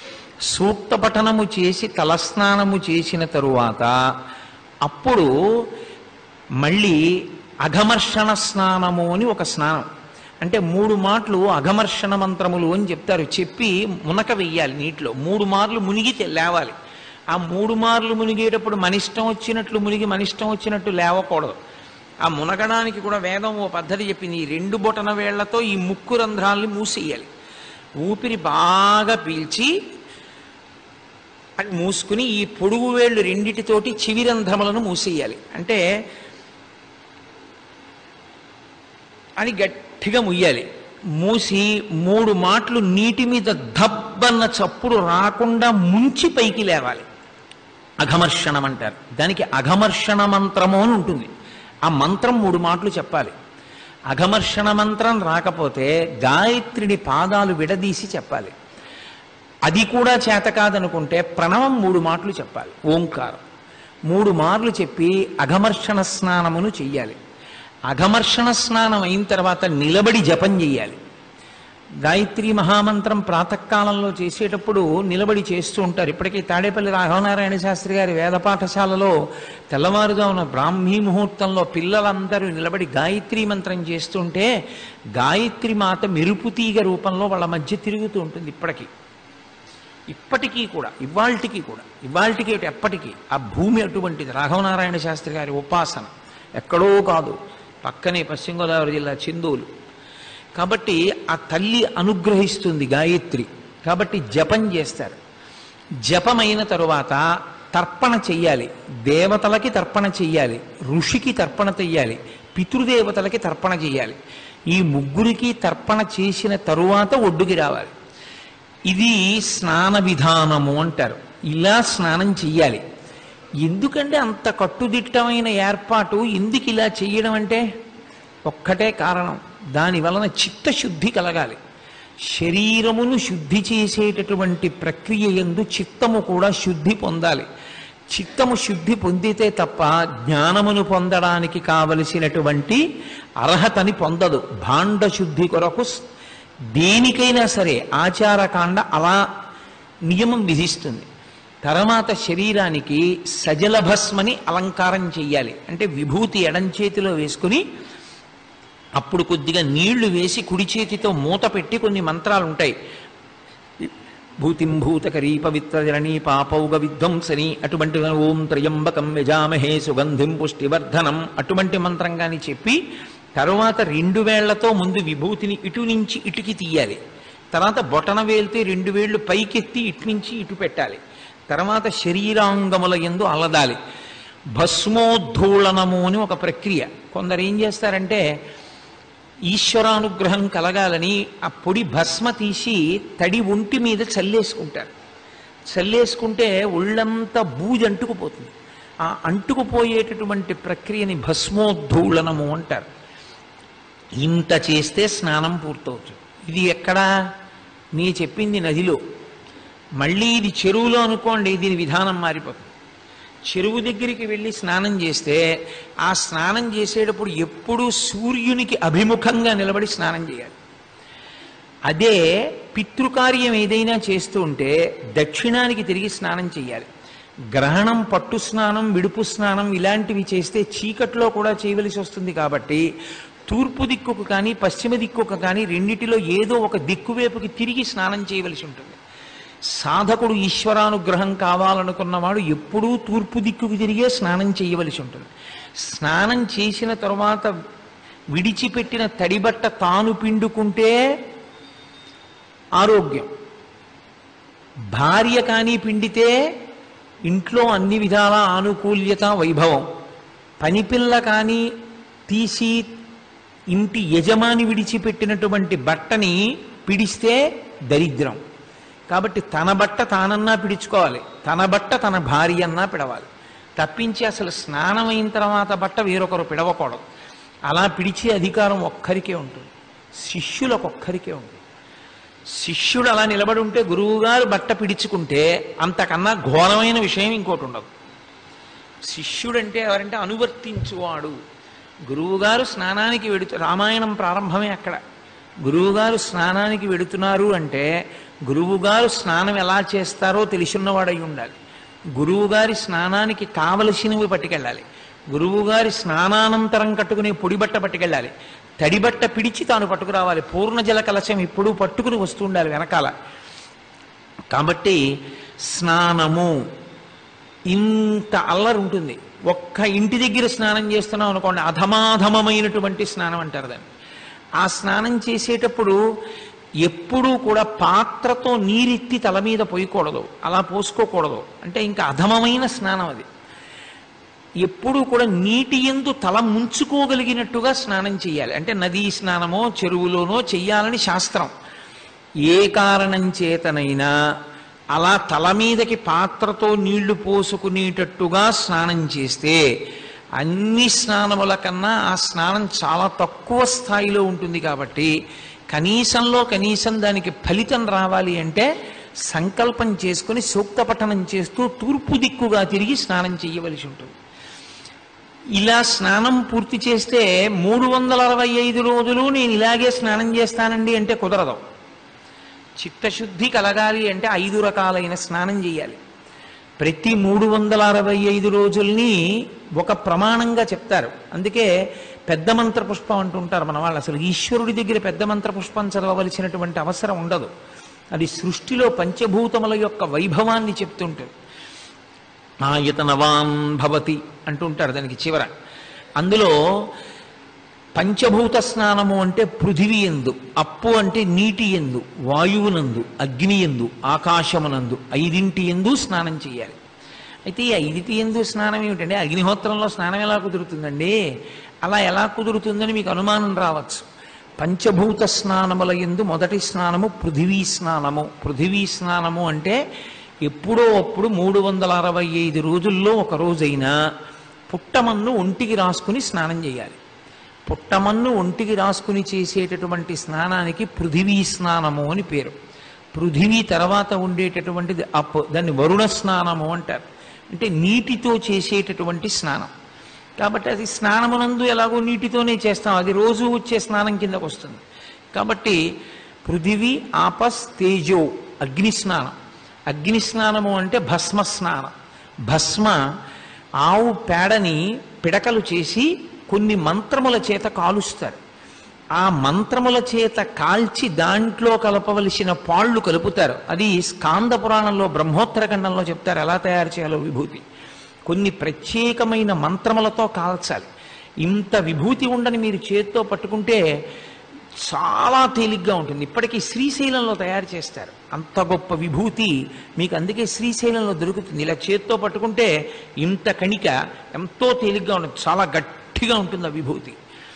సూక్త పఠనము చేసి తలస్నానము చేసిన తరువాత అప్పుడు మళ్ళీ అఘమర్షణ స్నానము అని ఒక స్నానం అంటే మూడు మాటలు అఘమర్షణ మంత్రములు అని చెప్తారు చెప్పి మునక వెయ్యాలి నీటిలో మూడు మార్లు మునిగి తె- లేవాలి ఆ మూడు మార్లు మునిగేటప్పుడు మన ఇష్టం వచ్చినట్లు మునిగి మన ఇష్టం వచ్చినట్టు లేవకూడదు ఆ మునగడానికి కూడా వేదం ఓ పద్ధతి చెప్పింది ఈ రెండు బొటన వేళ్లతో ఈ ముక్కు రంధ్రాల్ని మూసేయాలి ఊపిరి బాగా పీల్చి అది మూసుకుని ఈ పొడుగు వేళ్ళు రెండిటితోటి చివి రంధ్రములను మూసేయాలి అంటే అని గట్టిగా ముయ్యాలి మూసి మూడు మాటలు నీటి మీద దబ్బన్న చప్పుడు రాకుండా ముంచి పైకి లేవాలి అఘమర్షణం అంటారు దానికి అఘమర్షణ మంత్రము అని ఉంటుంది ఆ మంత్రం మూడు మాటలు చెప్పాలి అఘమర్షణ మంత్రం రాకపోతే గాయత్రిని పాదాలు విడదీసి చెప్పాలి అది కూడా చేత కాదనుకుంటే ప్రణవం మూడు మాటలు చెప్పాలి ఓంకారం మూడు మార్లు చెప్పి అఘమర్షణ స్నానమును చెయ్యాలి అఘమర్షణ స్నానం అయిన తర్వాత నిలబడి జపం చెయ్యాలి గాయత్రి మహామంత్రం ప్రాతకాలంలో చేసేటప్పుడు నిలబడి చేస్తూ ఉంటారు ఇప్పటికీ తాడేపల్లి రాఘవనారాయణ శాస్త్రి గారి వేద పాఠశాలలో తెల్లవారుజామున బ్రాహ్మీ ముహూర్తంలో పిల్లలందరూ నిలబడి గాయత్రి మంత్రం చేస్తుంటే గాయత్రి మాత మెరుపు తీగ రూపంలో వాళ్ళ మధ్య తిరుగుతూ ఉంటుంది ఇప్పటికీ ఇప్పటికీ కూడా ఇవాల్టికి కూడా ఇవాల్టికి ఏమిటి ఎప్పటికీ ఆ భూమి అటువంటిది రాఘవనారాయణ శాస్త్రి గారి ఉపాసన ఎక్కడో కాదు పక్కనే పశ్చిమ గోదావరి జిల్లా చిందూలు కాబట్టి ఆ తల్లి అనుగ్రహిస్తుంది గాయత్రి కాబట్టి జపం చేస్తారు జపమైన తరువాత తర్పణ చెయ్యాలి దేవతలకి తర్పణ చెయ్యాలి ఋషికి తర్పణ చెయ్యాలి పితృదేవతలకి తర్పణ చెయ్యాలి ఈ ముగ్గురికి తర్పణ చేసిన తరువాత ఒడ్డుకి రావాలి ఇది స్నాన విధానము అంటారు ఇలా స్నానం చెయ్యాలి ఎందుకంటే అంత కట్టుదిట్టమైన ఏర్పాటు ఎందుకు ఇలా చెయ్యడం అంటే ఒక్కటే కారణం దాని వలన చిత్తశుద్ధి కలగాలి శరీరమును శుద్ధి చేసేటటువంటి ప్రక్రియ ఎందు చిత్తము కూడా శుద్ధి పొందాలి చిత్తము శుద్ధి పొందితే తప్ప జ్ఞానమును పొందడానికి కావలసినటువంటి అర్హతని పొందదు భాండ శుద్ధి కొరకు స్- దేనికైనా సరే ఆచారకాండ అలా నియమం విధిస్తుంది తర్వాత శరీరానికి సజల భస్మని అలంకారం చెయ్యాలి అంటే విభూతి ఎడం చేతిలో వేసుకుని అప్పుడు కొద్దిగా నీళ్లు వేసి కుడి చేతితో మూత పెట్టి కొన్ని మంత్రాలు ఉంటాయి భూతిం భూతకరీ పవిత్రజరణీ పాపౌగ విధ్వంసని అటువంటి ఓం త్రయంబకం యజామహే సుగంధిం పుష్టివర్ధనం అటువంటి మంత్రం కానీ చెప్పి తరువాత రెండు వేళ్లతో ముందు విభూతిని ఇటు నుంచి ఇటుకి తీయాలి తర్వాత బొటన వేలితే రెండు వేళ్లు పైకెత్తి ఇటు నుంచి ఇటు పెట్టాలి తర్వాత శరీరాంగముల ఎందు అలదాలి భస్మోద్ధూళనము అని ఒక ప్రక్రియ కొందరు ఏం చేస్తారంటే ఈశ్వరానుగ్రహం కలగాలని ఆ పొడి భస్మ తీసి తడి ఒంటి మీద చల్లేసుకుంటారు చల్లేసుకుంటే ఒళ్ళంతా బూజు అంటుకుపోతుంది ఆ అంటుకుపోయేటటువంటి ప్రక్రియని భస్మోద్ధూళనము అంటారు ఇంత చేస్తే స్నానం పూర్తవుతుంది ఇది ఎక్కడా నీ చెప్పింది నదిలో మళ్ళీ ఇది చెరువులో అనుకోండి దీని విధానం మారిపోతుంది చెరువు దగ్గరికి వెళ్ళి స్నానం చేస్తే ఆ స్నానం చేసేటప్పుడు ఎప్పుడూ సూర్యునికి అభిముఖంగా నిలబడి స్నానం చేయాలి అదే పితృకార్యం ఏదైనా చేస్తూ ఉంటే దక్షిణానికి తిరిగి స్నానం చేయాలి గ్రహణం పట్టు స్నానం విడుపు స్నానం ఇలాంటివి చేస్తే చీకట్లో కూడా చేయవలసి వస్తుంది కాబట్టి తూర్పు దిక్కుకు కానీ పశ్చిమ దిక్కుకు కానీ రెండిటిలో ఏదో ఒక దిక్కు వైపుకి తిరిగి స్నానం చేయవలసి ఉంటుంది సాధకుడు ఈశ్వరానుగ్రహం కావాలనుకున్నవాడు ఎప్పుడూ తూర్పు దిక్కుకు తిరిగే స్నానం చేయవలసి ఉంటుంది స్నానం చేసిన తరువాత విడిచిపెట్టిన తడిబట్ట తాను పిండుకుంటే ఆరోగ్యం భార్య కానీ పిండితే ఇంట్లో అన్ని విధాల ఆనుకూల్యత వైభవం పనిపిల్ల కానీ తీసి ఇంటి యజమాని విడిచిపెట్టినటువంటి బట్టని పిడిస్తే దరిద్రం కాబట్టి తన బట్ట తానన్నా పిడుచుకోవాలి తన బట్ట తన భార్య అన్నా పిడవాలి తప్పించి అసలు స్నానం అయిన తర్వాత బట్ట వేరొకరు పిడవకూడదు అలా పిడిచే అధికారం ఒక్కరికే ఉంటుంది శిష్యులకు ఒక్కరికే ఉంటుంది శిష్యుడు అలా నిలబడి ఉంటే గురువుగారు బట్ట పిడుచుకుంటే అంతకన్నా ఘోరమైన విషయం ఇంకోటి ఉండదు శిష్యుడంటే ఎవరంటే అనువర్తించువాడు గురువుగారు స్నానానికి వెడుతు రామాయణం ప్రారంభమే అక్కడ గురువుగారు స్నానానికి వెడుతున్నారు అంటే గురువుగారు స్నానం ఎలా చేస్తారో తెలిసిన్నవాడై ఉండాలి గురువుగారి స్నానానికి కావలసినవి పట్టుకెళ్ళాలి గురువుగారి స్నానానంతరం కట్టుకునే పొడి బట్ట పట్టుకెళ్ళాలి తడిబట్ట పిడిచి తాను పట్టుకురావాలి పూర్ణ జల కలశం ఎప్పుడూ పట్టుకుని వస్తూ ఉండాలి వెనకాల కాబట్టి స్నానము ఇంత అల్లరి ఉంటుంది ఒక్క ఇంటి దగ్గర స్నానం చేస్తున్నాం అనుకోండి అధమాధమమైనటువంటి స్నానం అంటారు దాన్ని ఆ స్నానం చేసేటప్పుడు ఎప్పుడూ కూడా పాత్రతో నీరెత్తి తల మీద పోయకూడదు అలా పోసుకోకూడదు అంటే ఇంకా అధమమైన స్నానం అది ఎప్పుడూ కూడా నీటి ఎందు తల ముంచుకోగలిగినట్టుగా స్నానం చేయాలి అంటే నదీ స్నానమో చెరువులోనో చెయ్యాలని శాస్త్రం ఏ కారణం చేతనైనా అలా తల మీదకి పాత్రతో నీళ్లు పోసుకునేటట్టుగా స్నానం చేస్తే అన్ని స్నానముల కన్నా ఆ స్నానం చాలా తక్కువ స్థాయిలో ఉంటుంది కాబట్టి కనీసంలో కనీసం దానికి ఫలితం రావాలి అంటే సంకల్పం చేసుకుని సూక్త పఠనం చేస్తూ తూర్పు దిక్కుగా తిరిగి స్నానం చేయవలసి ఉంటుంది ఇలా స్నానం పూర్తి చేస్తే మూడు వందల అరవై ఐదు రోజులు నేను ఇలాగే స్నానం చేస్తానండి అంటే కుదరదు చిత్తశుద్ధి కలగాలి అంటే ఐదు రకాలైన స్నానం చేయాలి ప్రతి మూడు వందల అరవై ఐదు రోజుల్ని ఒక ప్రమాణంగా చెప్తారు అందుకే పెద్ద మంత్ర పుష్పం అంటుంటారు మన వాళ్ళు అసలు ఈశ్వరుడి దగ్గర పెద్ద మంత్ర పుష్పం చదవవలసినటువంటి అవసరం ఉండదు అది సృష్టిలో పంచభూతముల యొక్క వైభవాన్ని చెప్తుంటుంది ఆయతనవాన్ భవతి అంటుంటారు దానికి చివర అందులో పంచభూత స్నానము అంటే పృథివీ ఎందు అప్పు అంటే నీటి ఎందు వాయువునందు అగ్ని ఎందు ఆకాశమునందు ఐదింటి ఎందు స్నానం చేయాలి అయితే ఈ ఐదింటి ఎందు స్నానం ఏమిటంటే అగ్నిహోత్రంలో స్నానం ఎలా కుదురుతుందండి అలా ఎలా కుదురుతుందని మీకు అనుమానం రావచ్చు పంచభూత స్నానముల ఎందు మొదటి స్నానము పృథివీ స్నానము పృథివీ స్నానము అంటే ఎప్పుడో అప్పుడు మూడు వందల అరవై ఐదు రోజుల్లో ఒక రోజైనా పుట్టమన్ను ఒంటికి రాసుకుని స్నానం చేయాలి పుట్టమన్ను ఒంటికి రాసుకుని చేసేటటువంటి స్నానానికి పృథివీ స్నానము అని పేరు పృథివీ తర్వాత ఉండేటటువంటిది అప్ దాన్ని వరుణ స్నానము అంటారు అంటే నీటితో చేసేటటువంటి స్నానం కాబట్టి అది స్నానమునందు ఎలాగో నీటితోనే చేస్తాం అది రోజు వచ్చే స్నానం కిందకు వస్తుంది కాబట్టి పృథివీ ఆపస్ తేజో అగ్ని స్నానం అగ్ని స్నానము అంటే భస్మ స్నానం భస్మ ఆవు పేడని పిడకలు చేసి కొన్ని మంత్రముల చేత కాలుస్తారు ఆ మంత్రముల చేత కాల్చి దాంట్లో కలపవలసిన పాళ్ళు కలుపుతారు అది స్కాంద పురాణంలో బ్రహ్మోత్తర ఖండంలో చెప్తారు ఎలా తయారు చేయాలో విభూతి కొన్ని ప్రత్యేకమైన మంత్రములతో కాల్చాలి ఇంత విభూతి ఉండని మీరు చేత్తో పట్టుకుంటే చాలా తేలిగ్గా ఉంటుంది ఇప్పటికీ శ్రీశైలంలో తయారు చేస్తారు అంత గొప్ప విభూతి మీకు అందుకే శ్రీశైలంలో దొరుకుతుంది ఇలా చేత్తో పట్టుకుంటే ఇంత కణిక ఎంతో తేలిగ్గా ఉంటుంది చాలా గట్టిగా ఉంటుంది ఆ విభూతి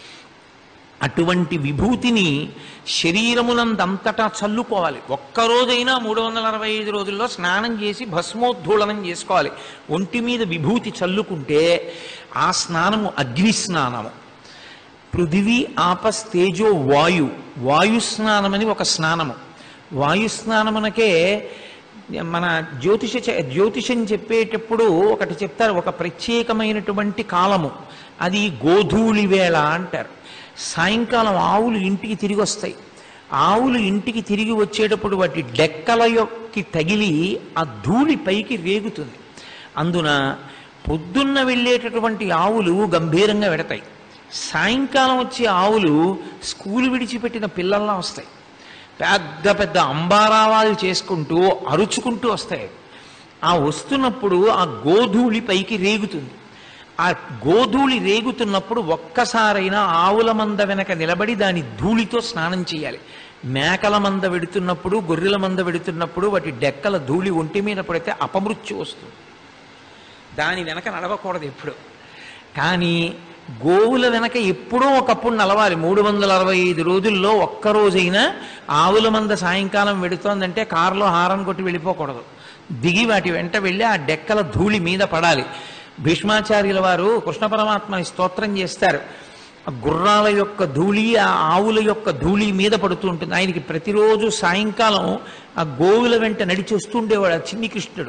అటువంటి విభూతిని శరీరమునందంతటా చల్లుకోవాలి ఒక్కరోజైనా మూడు వందల అరవై ఐదు రోజుల్లో స్నానం చేసి భస్మోద్ధూళనం చేసుకోవాలి ఒంటి మీద విభూతి చల్లుకుంటే ఆ స్నానము అగ్ని స్నానము పృథివీ ఆపస్ తేజో వాయు వాయు స్నానమని ఒక స్నానము వాయు స్నానమునకే మన జ్యోతిష చ- జ్యోతిషం చెప్పేటప్పుడు ఒకటి చెప్తారు ఒక ప్రత్యేకమైనటువంటి కాలము అది గోధూళి వేళ అంటారు సాయంకాలం ఆవులు ఇంటికి తిరిగి వస్తాయి ఆవులు ఇంటికి తిరిగి వచ్చేటప్పుడు వాటి డెక్కల యొక్కి తగిలి ఆ ధూళి పైకి రేగుతుంది అందున పొద్దున్న వెళ్ళేటటువంటి ఆవులు గంభీరంగా వెడతాయి సాయంకాలం వచ్చే ఆవులు స్కూలు విడిచిపెట్టిన పిల్లల్లా వస్తాయి పెద్ద పెద్ద అంబారావాలు చేసుకుంటూ అరుచుకుంటూ వస్తాయి ఆ వస్తున్నప్పుడు ఆ గోధూళి పైకి రేగుతుంది ఆ గోధూళి రేగుతున్నప్పుడు ఒక్కసారైనా ఆవుల మంద వెనక నిలబడి దాని ధూళితో స్నానం చేయాలి మేకల మంద వెడుతున్నప్పుడు గొర్రెల మంద వెడుతున్నప్పుడు వాటి డెక్కల ధూళి ఒంటి మీద పడితే అపమృత్యు వస్తుంది దాని వెనక నడవకూడదు ఎప్పుడు కానీ గోవుల వెనక ఎప్పుడో ఒకప్పుడు నలవాలి మూడు వందల అరవై ఐదు రోజుల్లో ఒక్క రోజైనా ఆవుల మంద సాయంకాలం వెడుతోందంటే కారులో హారం కొట్టి వెళ్ళిపోకూడదు దిగి వాటి వెంట వెళ్ళి ఆ డెక్కల ధూళి మీద పడాలి భీష్మాచార్యుల వారు కృష్ణ పరమాత్మని స్తోత్రం చేస్తారు ఆ గుర్రాల యొక్క ధూళి ఆ ఆవుల యొక్క ధూళి మీద పడుతూ ఉంటుంది ఆయనకి ప్రతిరోజు సాయంకాలం ఆ గోవుల వెంట నడిచి వస్తుండేవాడు ఆ చిన్ని కృష్ణుడు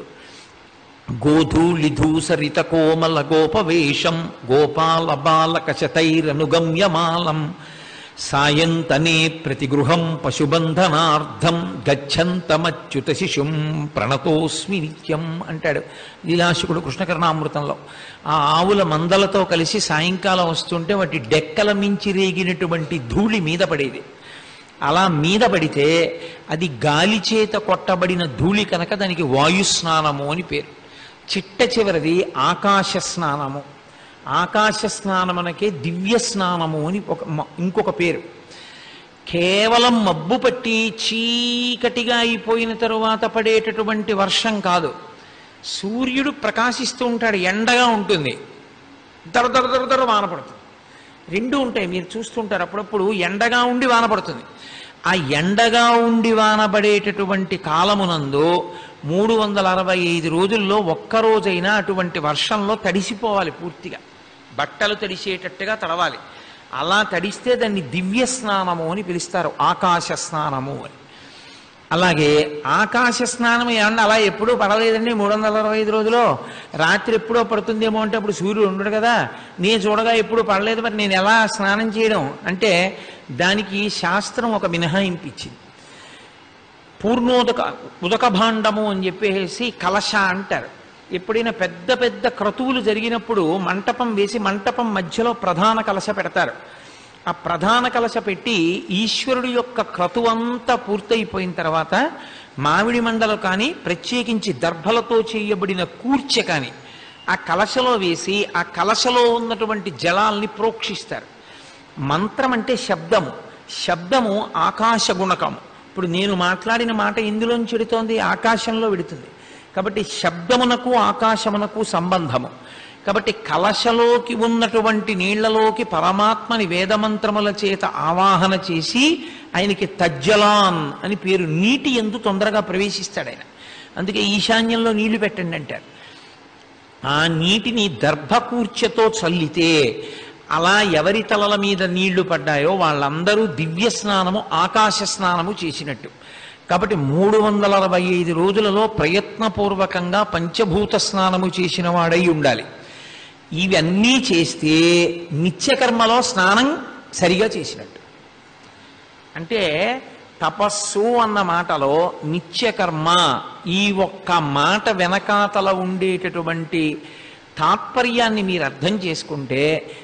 గోధూళిధూసరిత కోమల గోపవేషం గోపాల బాలక శతైరనుగమ్యమాలం సాయంతనే ప్రతిగృహం పశుబంధనార్థం గచ్చంతమచ్యుత శిశుం ప్రణతోస్మి నిత్యం అంటాడు లీలాశుకుడు కృష్ణకర్ణామృతంలో ఆ ఆవుల మందలతో కలిసి సాయంకాలం వస్తుంటే వాటి డెక్కల మించి రేగినటువంటి ధూళి మీద పడేది అలా మీద పడితే అది గాలి చేత కొట్టబడిన ధూళి కనుక దానికి వాయు స్నానము అని పేరు చిట్ట చివరిది ఆకాశ స్నానము ఆకాశ స్నానమునకే దివ్య స్నానము అని ఒక మ- ఇంకొక పేరు కేవలం మబ్బు పట్టి చీకటిగా అయిపోయిన తరువాత పడేటటువంటి వర్షం కాదు సూర్యుడు ప్రకాశిస్తూ ఉంటాడు ఎండగా ఉంటుంది దర దర దర దర వాన పడుతుంది రెండు ఉంటాయి మీరు చూస్తుంటారు అప్పుడప్పుడు ఎండగా ఉండి వాన పడుతుంది ఆ ఎండగా ఉండి వాన పడేటటువంటి కాలమునందు మూడు వందల అరవై ఐదు రోజుల్లో ఒక్క రోజైనా అటువంటి వర్షంలో తడిసిపోవాలి పూర్తిగా బట్టలు తడిసేటట్టుగా తడవాలి అలా తడిస్తే దాన్ని దివ్య స్నానము అని పిలుస్తారు ఆకాశ స్నానము అని అలాగే ఆకాశ స్నానం ఏమన్నా అలా ఎప్పుడూ పడలేదండి మూడు వందల అరవై ఐదు రోజులు రాత్రి ఎప్పుడో పడుతుందేమో అంటే అప్పుడు సూర్యుడు ఉండడు కదా నేను చూడగా ఎప్పుడు పడలేదు మరి నేను ఎలా స్నానం చేయడం అంటే దానికి శాస్త్రం ఒక మినహాయింపు ఇచ్చింది పూర్ణోదక ఉదక భాండము అని చెప్పేసి కలశ అంటారు ఎప్పుడైనా పెద్ద పెద్ద క్రతువులు జరిగినప్పుడు మంటపం వేసి మంటపం మధ్యలో ప్రధాన కలశ పెడతారు ఆ ప్రధాన కలశ పెట్టి ఈశ్వరుడు యొక్క క్రతువంతా పూర్తయిపోయిన తర్వాత మామిడి మండలు కానీ ప్రత్యేకించి దర్భలతో చేయబడిన కూర్చె కానీ ఆ కలశలో వేసి ఆ కలశలో ఉన్నటువంటి జలాల్ని ప్రోక్షిస్తారు మంత్రం అంటే శబ్దము శబ్దము ఆకాశ గుణకము ఇప్పుడు నేను మాట్లాడిన మాట ఇందులోంచి చెడుతోంది ఆకాశంలో విడుతుంది కాబట్టి శబ్దమునకు ఆకాశమునకు సంబంధము కాబట్టి కలశలోకి ఉన్నటువంటి నీళ్లలోకి పరమాత్మని వేదమంత్రముల చేత ఆవాహన చేసి ఆయనకి తజ్జలాన్ అని పేరు నీటి ఎందు తొందరగా ప్రవేశిస్తాడు ఆయన అందుకే ఈశాన్యంలో నీళ్లు పెట్టండి అంటారు ఆ నీటిని దర్భకూర్చెతో చల్లితే అలా ఎవరి తలల మీద నీళ్లు పడ్డాయో వాళ్ళందరూ దివ్య స్నానము ఆకాశ స్నానము చేసినట్టు కాబట్టి మూడు వందల అరవై ఐదు రోజులలో ప్రయత్నపూర్వకంగా పంచభూత స్నానము చేసిన వాడై ఉండాలి ఇవన్నీ చేస్తే నిత్యకర్మలో స్నానం సరిగా చేసినట్టు అంటే తపస్సు అన్న మాటలో నిత్యకర్మ ఈ ఒక్క మాట వెనకాతల ఉండేటటువంటి తాత్పర్యాన్ని మీరు అర్థం చేసుకుంటే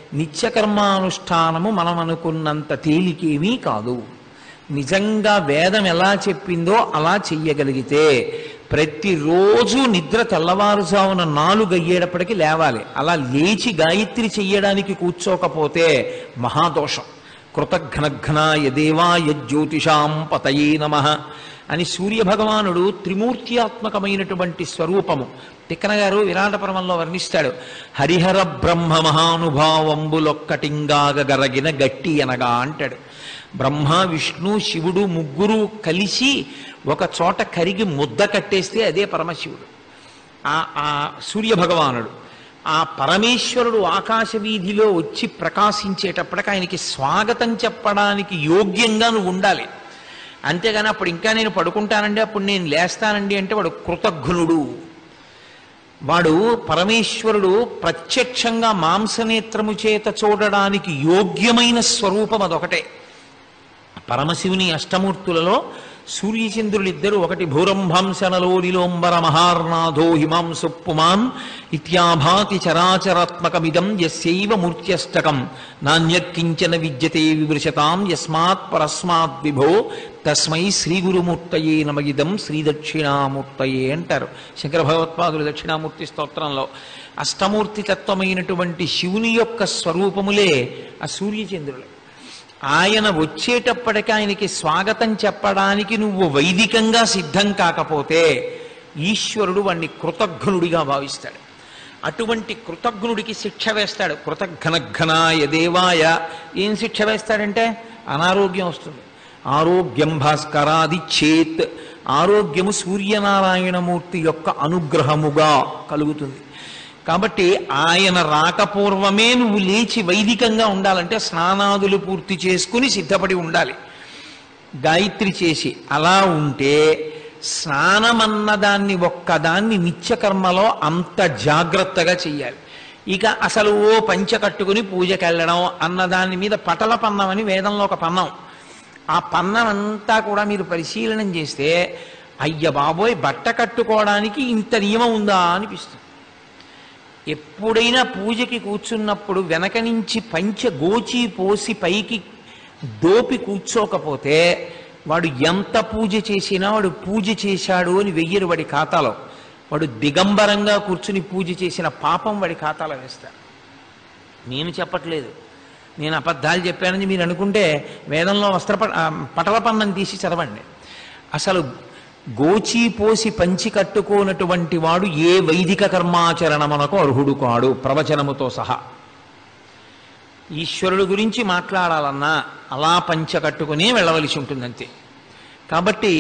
నిత్యకర్మానుష్ఠానము మనం అనుకున్నంత తేలికేమీ కాదు నిజంగా వేదం ఎలా చెప్పిందో అలా చెయ్యగలిగితే ప్రతిరోజు నిద్ర తెల్లవారుజామున నాలుగు అయ్యేటప్పటికి లేవాలి అలా లేచి గాయత్రి చెయ్యడానికి కూర్చోకపోతే మహాదోషం కృతఘ్నఘ్నాయ దేవాయ జ్యోతిషాం పతయే నమ అని సూర్య భగవానుడు త్రిమూర్త్యాత్మకమైనటువంటి స్వరూపము తిక్కన గారు విరాట పర్వంలో వర్ణిస్తాడు హరిహర బ్రహ్మ మహానుభావంబులొక్కటింగాగ గరగిన గట్టి అనగా అంటాడు బ్రహ్మ విష్ణు శివుడు ముగ్గురు కలిసి ఒక చోట కరిగి ముద్ద కట్టేస్తే అదే పరమశివుడు ఆ ఆ సూర్య భగవానుడు ఆ పరమేశ్వరుడు ఆకాశ వీధిలో వచ్చి ప్రకాశించేటప్పటికి ఆయనకి స్వాగతం చెప్పడానికి యోగ్యంగా నువ్వు ఉండాలి అంతేగాని అప్పుడు ఇంకా నేను పడుకుంటానండి అప్పుడు నేను లేస్తానండి అంటే వాడు కృతజ్ఞుడు వాడు పరమేశ్వరుడు ప్రత్యక్షంగా మాంసనేత్రము చేత చూడడానికి యోగ్యమైన స్వరూపం అదొకటే పరమశివుని అష్టమూర్తులలో సూర్యచంద్రులిద్దరూ ఒకటి భూరంభంశనలో నిలోంబర మహార్నాథో హిమాంసు పుమాన్ ఇత్యాభాతి చరాచరాత్మకమిదం యస్యైవ మూర్త్యష్టకం నాణ్యత్కించన విద్యతే వివృశతాం యస్మాత్ పరస్మాత్ విభో తస్మై శ్రీ గురుమూర్తయే నమగిదం శ్రీ దక్షిణామూర్తయే అంటారు శంకర భగవత్పాదులు దక్షిణామూర్తి స్తోత్రంలో అష్టమూర్తి తత్వమైనటువంటి శివుని యొక్క స్వరూపములే ఆ సూర్యచంద్రులు ఆయన వచ్చేటప్పటికి ఆయనకి స్వాగతం చెప్పడానికి నువ్వు వైదికంగా సిద్ధం కాకపోతే ఈశ్వరుడు వాణ్ణి కృతజ్ఞుడిగా భావిస్తాడు అటువంటి కృతజ్ఞుడికి శిక్ష వేస్తాడు కృతఘ్నఘ్నాయ దేవాయ ఏం శిక్ష వేస్తాడంటే అనారోగ్యం వస్తుంది ఆరోగ్యం భాస్కరాది చేత్ ఆరోగ్యము సూర్యనారాయణమూర్తి యొక్క అనుగ్రహముగా కలుగుతుంది కాబట్టి ఆయన రాకపూర్వమే నువ్వు లేచి వైదికంగా ఉండాలంటే స్నానాదులు పూర్తి చేసుకుని సిద్ధపడి ఉండాలి గాయత్రి చేసి అలా ఉంటే స్నానమన్న దాన్ని ఒక్కదాన్ని నిత్యకర్మలో అంత జాగ్రత్తగా చెయ్యాలి ఇక అసలు ఓ పంచ కట్టుకుని పూజకి వెళ్ళడం అన్న దాని మీద పటల పన్నం అని వేదంలో ఒక పన్నం ఆ పన్నం అంతా కూడా మీరు పరిశీలనం చేస్తే అయ్య బాబోయ్ బట్ట కట్టుకోవడానికి ఇంత నియమం ఉందా అనిపిస్తుంది ఎప్పుడైనా పూజకి కూర్చున్నప్పుడు వెనక నుంచి పంచ గోచి పోసి పైకి దోపి కూర్చోకపోతే వాడు ఎంత పూజ చేసినా వాడు పూజ చేశాడు అని వెయ్యరు వాడి ఖాతాలో వాడు దిగంబరంగా కూర్చుని పూజ చేసిన పాపం వాడి ఖాతాలో వేస్తారు నేను చెప్పట్లేదు నేను అబద్ధాలు చెప్పానని మీరు అనుకుంటే వేదంలో వస్త్ర పటల పన్నం తీసి చదవండి అసలు గోచి పోసి పంచి కట్టుకోనటువంటి వాడు ఏ వైదిక కర్మాచరణమునకు అర్హుడు కాడు ప్రవచనముతో సహా ఈశ్వరుడు గురించి మాట్లాడాలన్నా అలా పంచ కట్టుకునే వెళ్ళవలసి ఉంటుంది అంతే కాబట్టి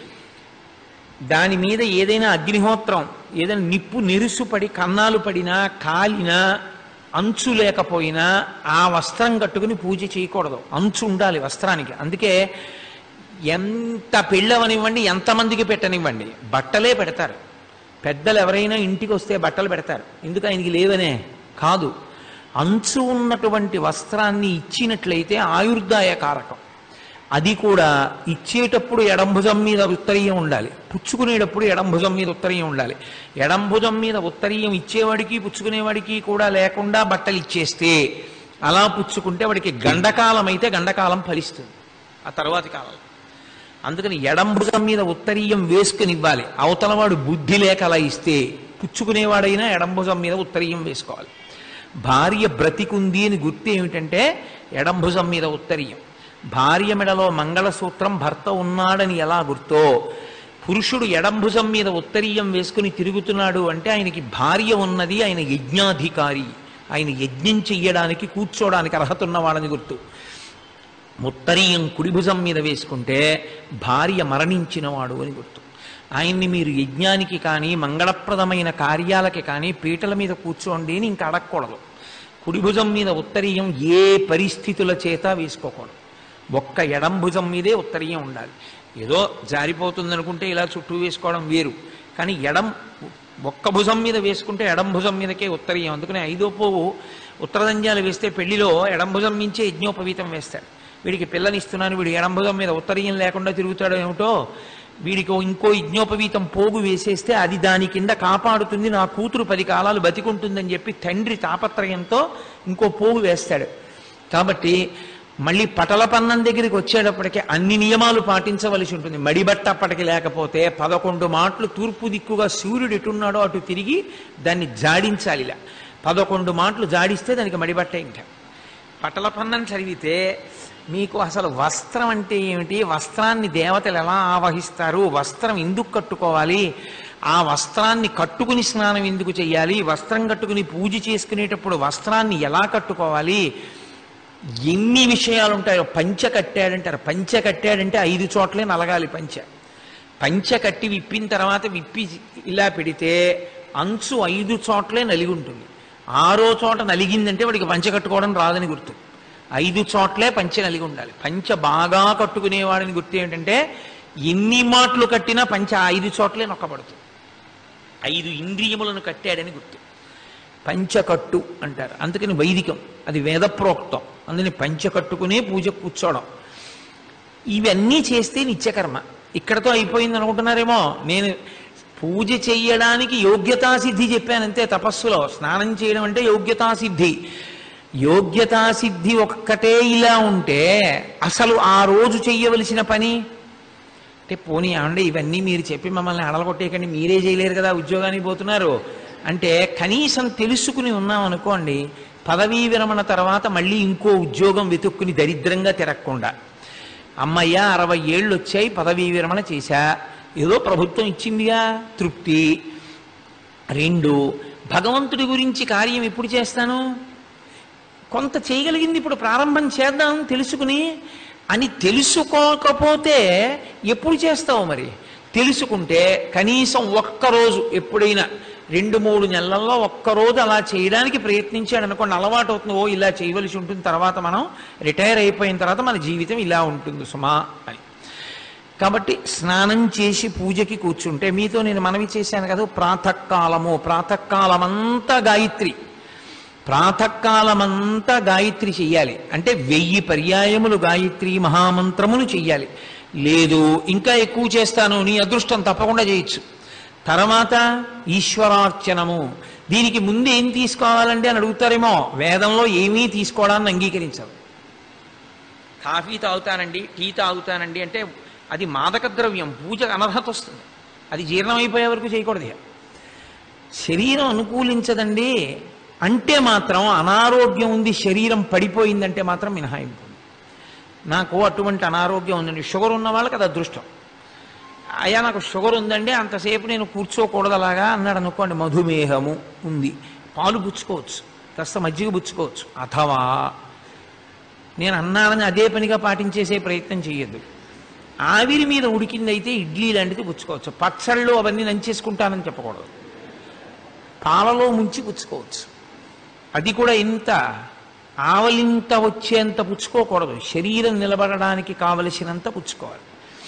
దాని మీద ఏదైనా అగ్నిహోత్రం ఏదైనా నిప్పు నెరుసుపడి కన్నాలు పడినా కాలినా అంచు లేకపోయినా ఆ వస్త్రం కట్టుకుని పూజ చేయకూడదు అంచు ఉండాలి వస్త్రానికి అందుకే ఎంత పెళ్ళవనివ్వండి ఎంతమందికి పెట్టనివ్వండి బట్టలే పెడతారు పెద్దలు ఎవరైనా ఇంటికి వస్తే బట్టలు పెడతారు ఎందుకు ఆయనకి లేవనే కాదు అంచు ఉన్నటువంటి వస్త్రాన్ని ఇచ్చినట్లయితే ఆయుర్దాయ కారకం అది కూడా ఇచ్చేటప్పుడు ఎడంభుజం మీద ఉత్తరీయం ఉండాలి పుచ్చుకునేటప్పుడు ఎడంభుజం మీద ఉత్తరీయం ఉండాలి ఎడంభుజం మీద ఉత్తరీయం ఇచ్చేవాడికి పుచ్చుకునేవాడికి కూడా లేకుండా బట్టలు ఇచ్చేస్తే అలా పుచ్చుకుంటే వాడికి గండకాలం అయితే గండకాలం ఫలిస్తుంది ఆ తర్వాతి కాలంలో అందుకని ఎడంభుజం మీద ఉత్తరీయం వేసుకుని ఇవ్వాలి అవతలవాడు బుద్ధి లేక అలా ఇస్తే పుచ్చుకునేవాడైనా ఎడంభుజం మీద ఉత్తరీయం వేసుకోవాలి భార్య బ్రతికుంది అని గుర్తు ఏమిటంటే ఎడంభుజం మీద ఉత్తరీయం భార్య మెడలో మంగళసూత్రం భర్త ఉన్నాడని ఎలా గుర్తో పురుషుడు ఎడంభుజం మీద ఉత్తరీయం వేసుకుని తిరుగుతున్నాడు అంటే ఆయనకి భార్య ఉన్నది ఆయన యజ్ఞాధికారి ఆయన యజ్ఞం చెయ్యడానికి కూర్చోడానికి అర్హత ఉన్నవాడని గుర్తు ఉత్తరీయం కుడిభుజం మీద వేసుకుంటే భార్య మరణించినవాడు అని గుర్తు ఆయన్ని మీరు యజ్ఞానికి కానీ మంగళప్రదమైన కార్యాలకి కానీ పీటల మీద కూర్చోండి అని ఇంకా అడగకూడదు కుడిభుజం మీద ఉత్తరీయం ఏ పరిస్థితుల చేత వేసుకోకూడదు ఒక్క ఎడం భుజం మీదే ఉత్తరీయం ఉండాలి ఏదో జారిపోతుంది అనుకుంటే ఇలా చుట్టూ వేసుకోవడం వేరు కానీ ఎడం ఒక్క భుజం మీద వేసుకుంటే ఎడం భుజం మీదకే ఉత్తరీయం అందుకని ఐదో పోవు ఉత్తరదంజాలు వేస్తే పెళ్లిలో ఎడం భుజం మించే యజ్ఞోపవీతం వేస్తాడు వీడికి పిల్లనిస్తున్నాను వీడు ఎడం భుజం మీద ఉత్తరీయం లేకుండా తిరుగుతాడో ఏమిటో వీడికి ఇంకో యజ్ఞోపవీతం పోగు వేసేస్తే అది దాని కింద కాపాడుతుంది నా కూతురు పది కాలాలు బతికుంటుందని చెప్పి తండ్రి తాపత్రయంతో ఇంకో పోగు వేస్తాడు కాబట్టి మళ్ళీ పటల పన్నం దగ్గరికి వచ్చేటప్పటికి అన్ని నియమాలు పాటించవలసి ఉంటుంది మడిబట్ట అప్పటికి లేకపోతే పదకొండు మాటలు తూర్పు దిక్కుగా సూర్యుడు ఎటున్నాడో అటు తిరిగి దాన్ని జాడించాలి ఇలా పదకొండు మాటలు జాడిస్తే దానికి మడిబట్ట ఇంకా పటల పన్నం చదివితే మీకు అసలు వస్త్రం అంటే ఏమిటి వస్త్రాన్ని దేవతలు ఎలా ఆవహిస్తారు వస్త్రం ఎందుకు కట్టుకోవాలి ఆ వస్త్రాన్ని కట్టుకుని స్నానం ఎందుకు చేయాలి వస్త్రం కట్టుకుని పూజ చేసుకునేటప్పుడు వస్త్రాన్ని ఎలా కట్టుకోవాలి ఎన్ని విషయాలు ఉంటాయో పంచ కట్టాడంటారు పంచ కట్టాడంటే ఐదు చోట్లే నలగాలి పంచ పంచ కట్టి విప్పిన తర్వాత విప్పి ఇలా పెడితే అంచు ఐదు చోట్లే నలిగి ఉంటుంది ఆరో చోట నలిగిందంటే వాడికి పంచ కట్టుకోవడం రాదని గుర్తు ఐదు చోట్లే పంచ నలిగి ఉండాలి పంచ బాగా కట్టుకునేవాడని గుర్తు ఏంటంటే ఎన్ని మాటలు కట్టినా పంచ ఐదు చోట్లే నొక్కబడుతుంది ఐదు ఇంద్రియములను కట్టాడని గుర్తు పంచకట్టు అంటారు అందుకని వైదికం అది వేదప్రోక్తం అందుకని పంచకట్టుకునే పూజ కూర్చోవడం ఇవన్నీ చేస్తే నిత్యకర్మ ఇక్కడతో అయిపోయింది అనుకుంటున్నారేమో నేను పూజ చెయ్యడానికి యోగ్యతా సిద్ధి చెప్పానంతే తపస్సులో స్నానం చేయడం అంటే యోగ్యతా సిద్ధి యోగ్యతా సిద్ధి ఒక్కటే ఇలా ఉంటే అసలు ఆ రోజు చెయ్యవలసిన పని అంటే పోనీ ఏమండి ఇవన్నీ మీరు చెప్పి మమ్మల్ని అడలగొట్టేయకండి మీరే చేయలేరు కదా ఉద్యోగానికి పోతున్నారు అంటే కనీసం తెలుసుకుని ఉన్నాం అనుకోండి పదవీ విరమణ తర్వాత మళ్ళీ ఇంకో ఉద్యోగం వెతుక్కుని దరిద్రంగా తిరగకుండా అమ్మయ్య అరవై ఏళ్ళు వచ్చాయి పదవీ విరమణ చేశా ఏదో ప్రభుత్వం ఇచ్చిందిగా తృప్తి రెండు భగవంతుడి గురించి కార్యం ఎప్పుడు చేస్తాను కొంత చేయగలిగింది ఇప్పుడు ప్రారంభం చేద్దాం తెలుసుకుని అని తెలుసుకోకపోతే ఎప్పుడు చేస్తావు మరి తెలుసుకుంటే కనీసం ఒక్కరోజు ఎప్పుడైనా రెండు మూడు నెలల్లో ఒక్కరోజు అలా చేయడానికి ప్రయత్నించాడు అనుకోండి అలవాటు అవుతుంది ఓ ఇలా చేయవలసి ఉంటుంది తర్వాత మనం రిటైర్ అయిపోయిన తర్వాత మన జీవితం ఇలా ఉంటుంది సుమా అని కాబట్టి స్నానం చేసి పూజకి కూర్చుంటే మీతో నేను మనవి చేశాను కదా ప్రాతకాలము ప్రాతకాలమంతా గాయత్రి ప్రాతకాలమంతా గాయత్రి చెయ్యాలి అంటే వెయ్యి పర్యాయములు గాయత్రి మహామంత్రములు చెయ్యాలి లేదు ఇంకా ఎక్కువ చేస్తాను నీ అదృష్టం తప్పకుండా చేయొచ్చు తర్వాత ఈశ్వరార్చనము దీనికి ముందు ఏం తీసుకోవాలంటే అని అడుగుతారేమో వేదంలో ఏమీ తీసుకోవడాన్ని అంగీకరించదు కాఫీ తాగుతానండి టీ తాగుతానండి అంటే అది మాదక ద్రవ్యం పూజకు అనర్హత వస్తుంది అది జీర్ణమైపోయే వరకు చేయకూడదు ఇక. శరీరం అనుకూలించదండి అంటే మాత్రం అనారోగ్యం ఉంది శరీరం పడిపోయిందంటే మాత్రం మినహాయింపు ఉంది. నాకు అటువంటి అనారోగ్యం ఉందండి షుగర్ ఉన్న వాళ్ళకి అది అదృష్టం అయ్యా నాకు షుగర్ ఉందండి అంతసేపు నేను కూర్చోకూడదు అలాగా అన్నాడు అనుకోండి మధుమేహము ఉంది పాలు పుచ్చుకోవచ్చు కాస్త మజ్జిగ పుచ్చుకోవచ్చు అథవా నేను అన్నానని అదే పనిగా పాటించేసే ప్రయత్నం చేయొద్దు ఆవిరి మీద ఉడికిందైతే ఇడ్లీ లాంటిది పుచ్చుకోవచ్చు పచ్చళ్ళు అవన్నీ నంచేసుకుంటానని చెప్పకూడదు పాలలో ముంచి పుచ్చుకోవచ్చు అది కూడా ఇంత ఆవలింత వచ్చేంత పుచ్చుకోకూడదు శరీరం నిలబడడానికి కావలసినంత పుచ్చుకోవాలి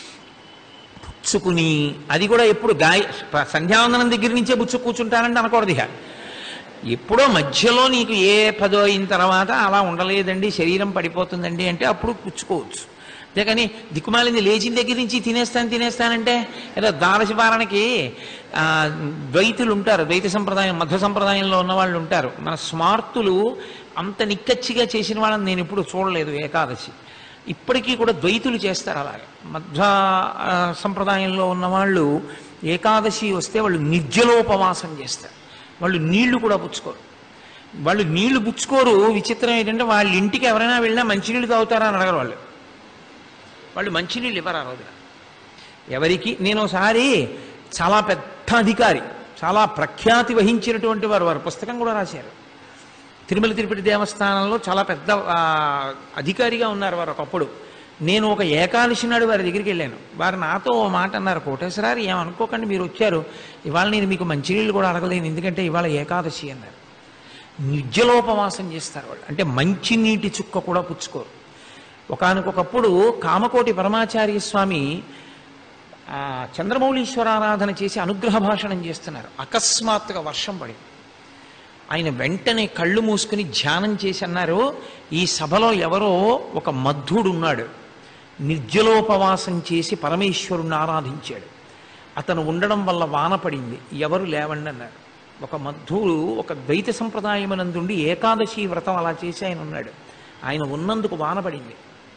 పుచ్చుకుని అది కూడా ఎప్పుడు గాయ సంధ్యావందనం దగ్గర నుంచే పుచ్చు కూర్చుంటానంటే అనకూడదు ఇక ఎప్పుడో మధ్యలో నీకు ఏ పదో అయిన తర్వాత అలా ఉండలేదండి శరీరం పడిపోతుందండి అంటే అప్పుడు పుచ్చుకోవచ్చు అంతేకాని దిక్కుమాలింది లేచిన దగ్గర నుంచి తినేస్తాను తినేస్తానంటే ఏదో ద్వాదశి పాలనకి ఆ, ద్వైతులు ఉంటారు ద్వైత సంప్రదాయం మధ్య సంప్రదాయంలో ఉన్న వాళ్ళు ఉంటారు మన స్మార్తులు అంత నిక్కచ్చిగా చేసిన వాళ్ళని నేను ఎప్పుడు చూడలేదు ఏకాదశి ఇప్పటికీ కూడా ద్వైతులు చేస్తారు అలాగే మధ్య ఆ, సంప్రదాయంలో ఉన్న వాళ్ళు ఏకాదశి వస్తే వాళ్ళు నిర్జలోపవాసం చేస్తారు వాళ్ళు నీళ్లు కూడా పుచ్చుకోరు వాళ్ళు నీళ్లు పుచ్చుకోరు విచిత్రం ఏంటంటే వాళ్ళ ఇంటికి ఎవరైనా వెళ్ళినా మంచినీళ్ళు తాగుతారా అని అడగరు వాళ్ళు వాళ్ళు మంచినీళ్ళు ఇవ్వరు ఆ రోజున ఎవరికి నేను ఒకసారి చాలా పెద్ద అధికారి చాలా ప్రఖ్యాతి వహించినటువంటి వారు వారు పుస్తకం కూడా రాశారు తిరుమల తిరుపతి దేవస్థానంలో చాలా పెద్ద ఆ, అధికారిగా ఉన్నారు వారు ఒకప్పుడు నేను ఒక ఏకాదశి నాడు వారి దగ్గరికి వెళ్ళాను వారు నాతో ఓ మాట అన్నారు కోటేశ్వరారు ఏమనుకోకండి మీరు వచ్చారు ఇవాళ నేను మీకు మంచినీళ్ళు కూడా అడగలేను ఎందుకంటే ఇవాళ ఏకాదశి అన్నారు నిర్జలోపవాసం చేస్తారు వాళ్ళు అంటే మంచినీటి చుక్క కూడా పుచ్చుకోరు ఒకానొకప్పుడు కామకోటి పరమాచార్య స్వామి ఆ, చంద్రమౌళీశ్వరారాధన చేసి అనుగ్రహ భాషణం చేస్తున్నారు అకస్మాత్తుగా వర్షం పడింది ఆయన వెంటనే కళ్ళు మూసుకుని ధ్యానం చేసి అన్నారు ఈ సభలో ఎవరో ఒక మద్ధుడు ఉన్నాడు నిర్జలోపవాసం చేసి పరమేశ్వరుణ్ణి ఆరాధించాడు అతను ఉండడం వల్ల వాన పడింది ఎవరు లేవండి అన్నారు ఒక మద్ధుడు ఒక ద్వైత సంప్రదాయమనందుండి ఏకాదశి వ్రతం అలా చేసి ఆయన ఉన్నాడు ఆయన ఉన్నందుకు వాన పడింది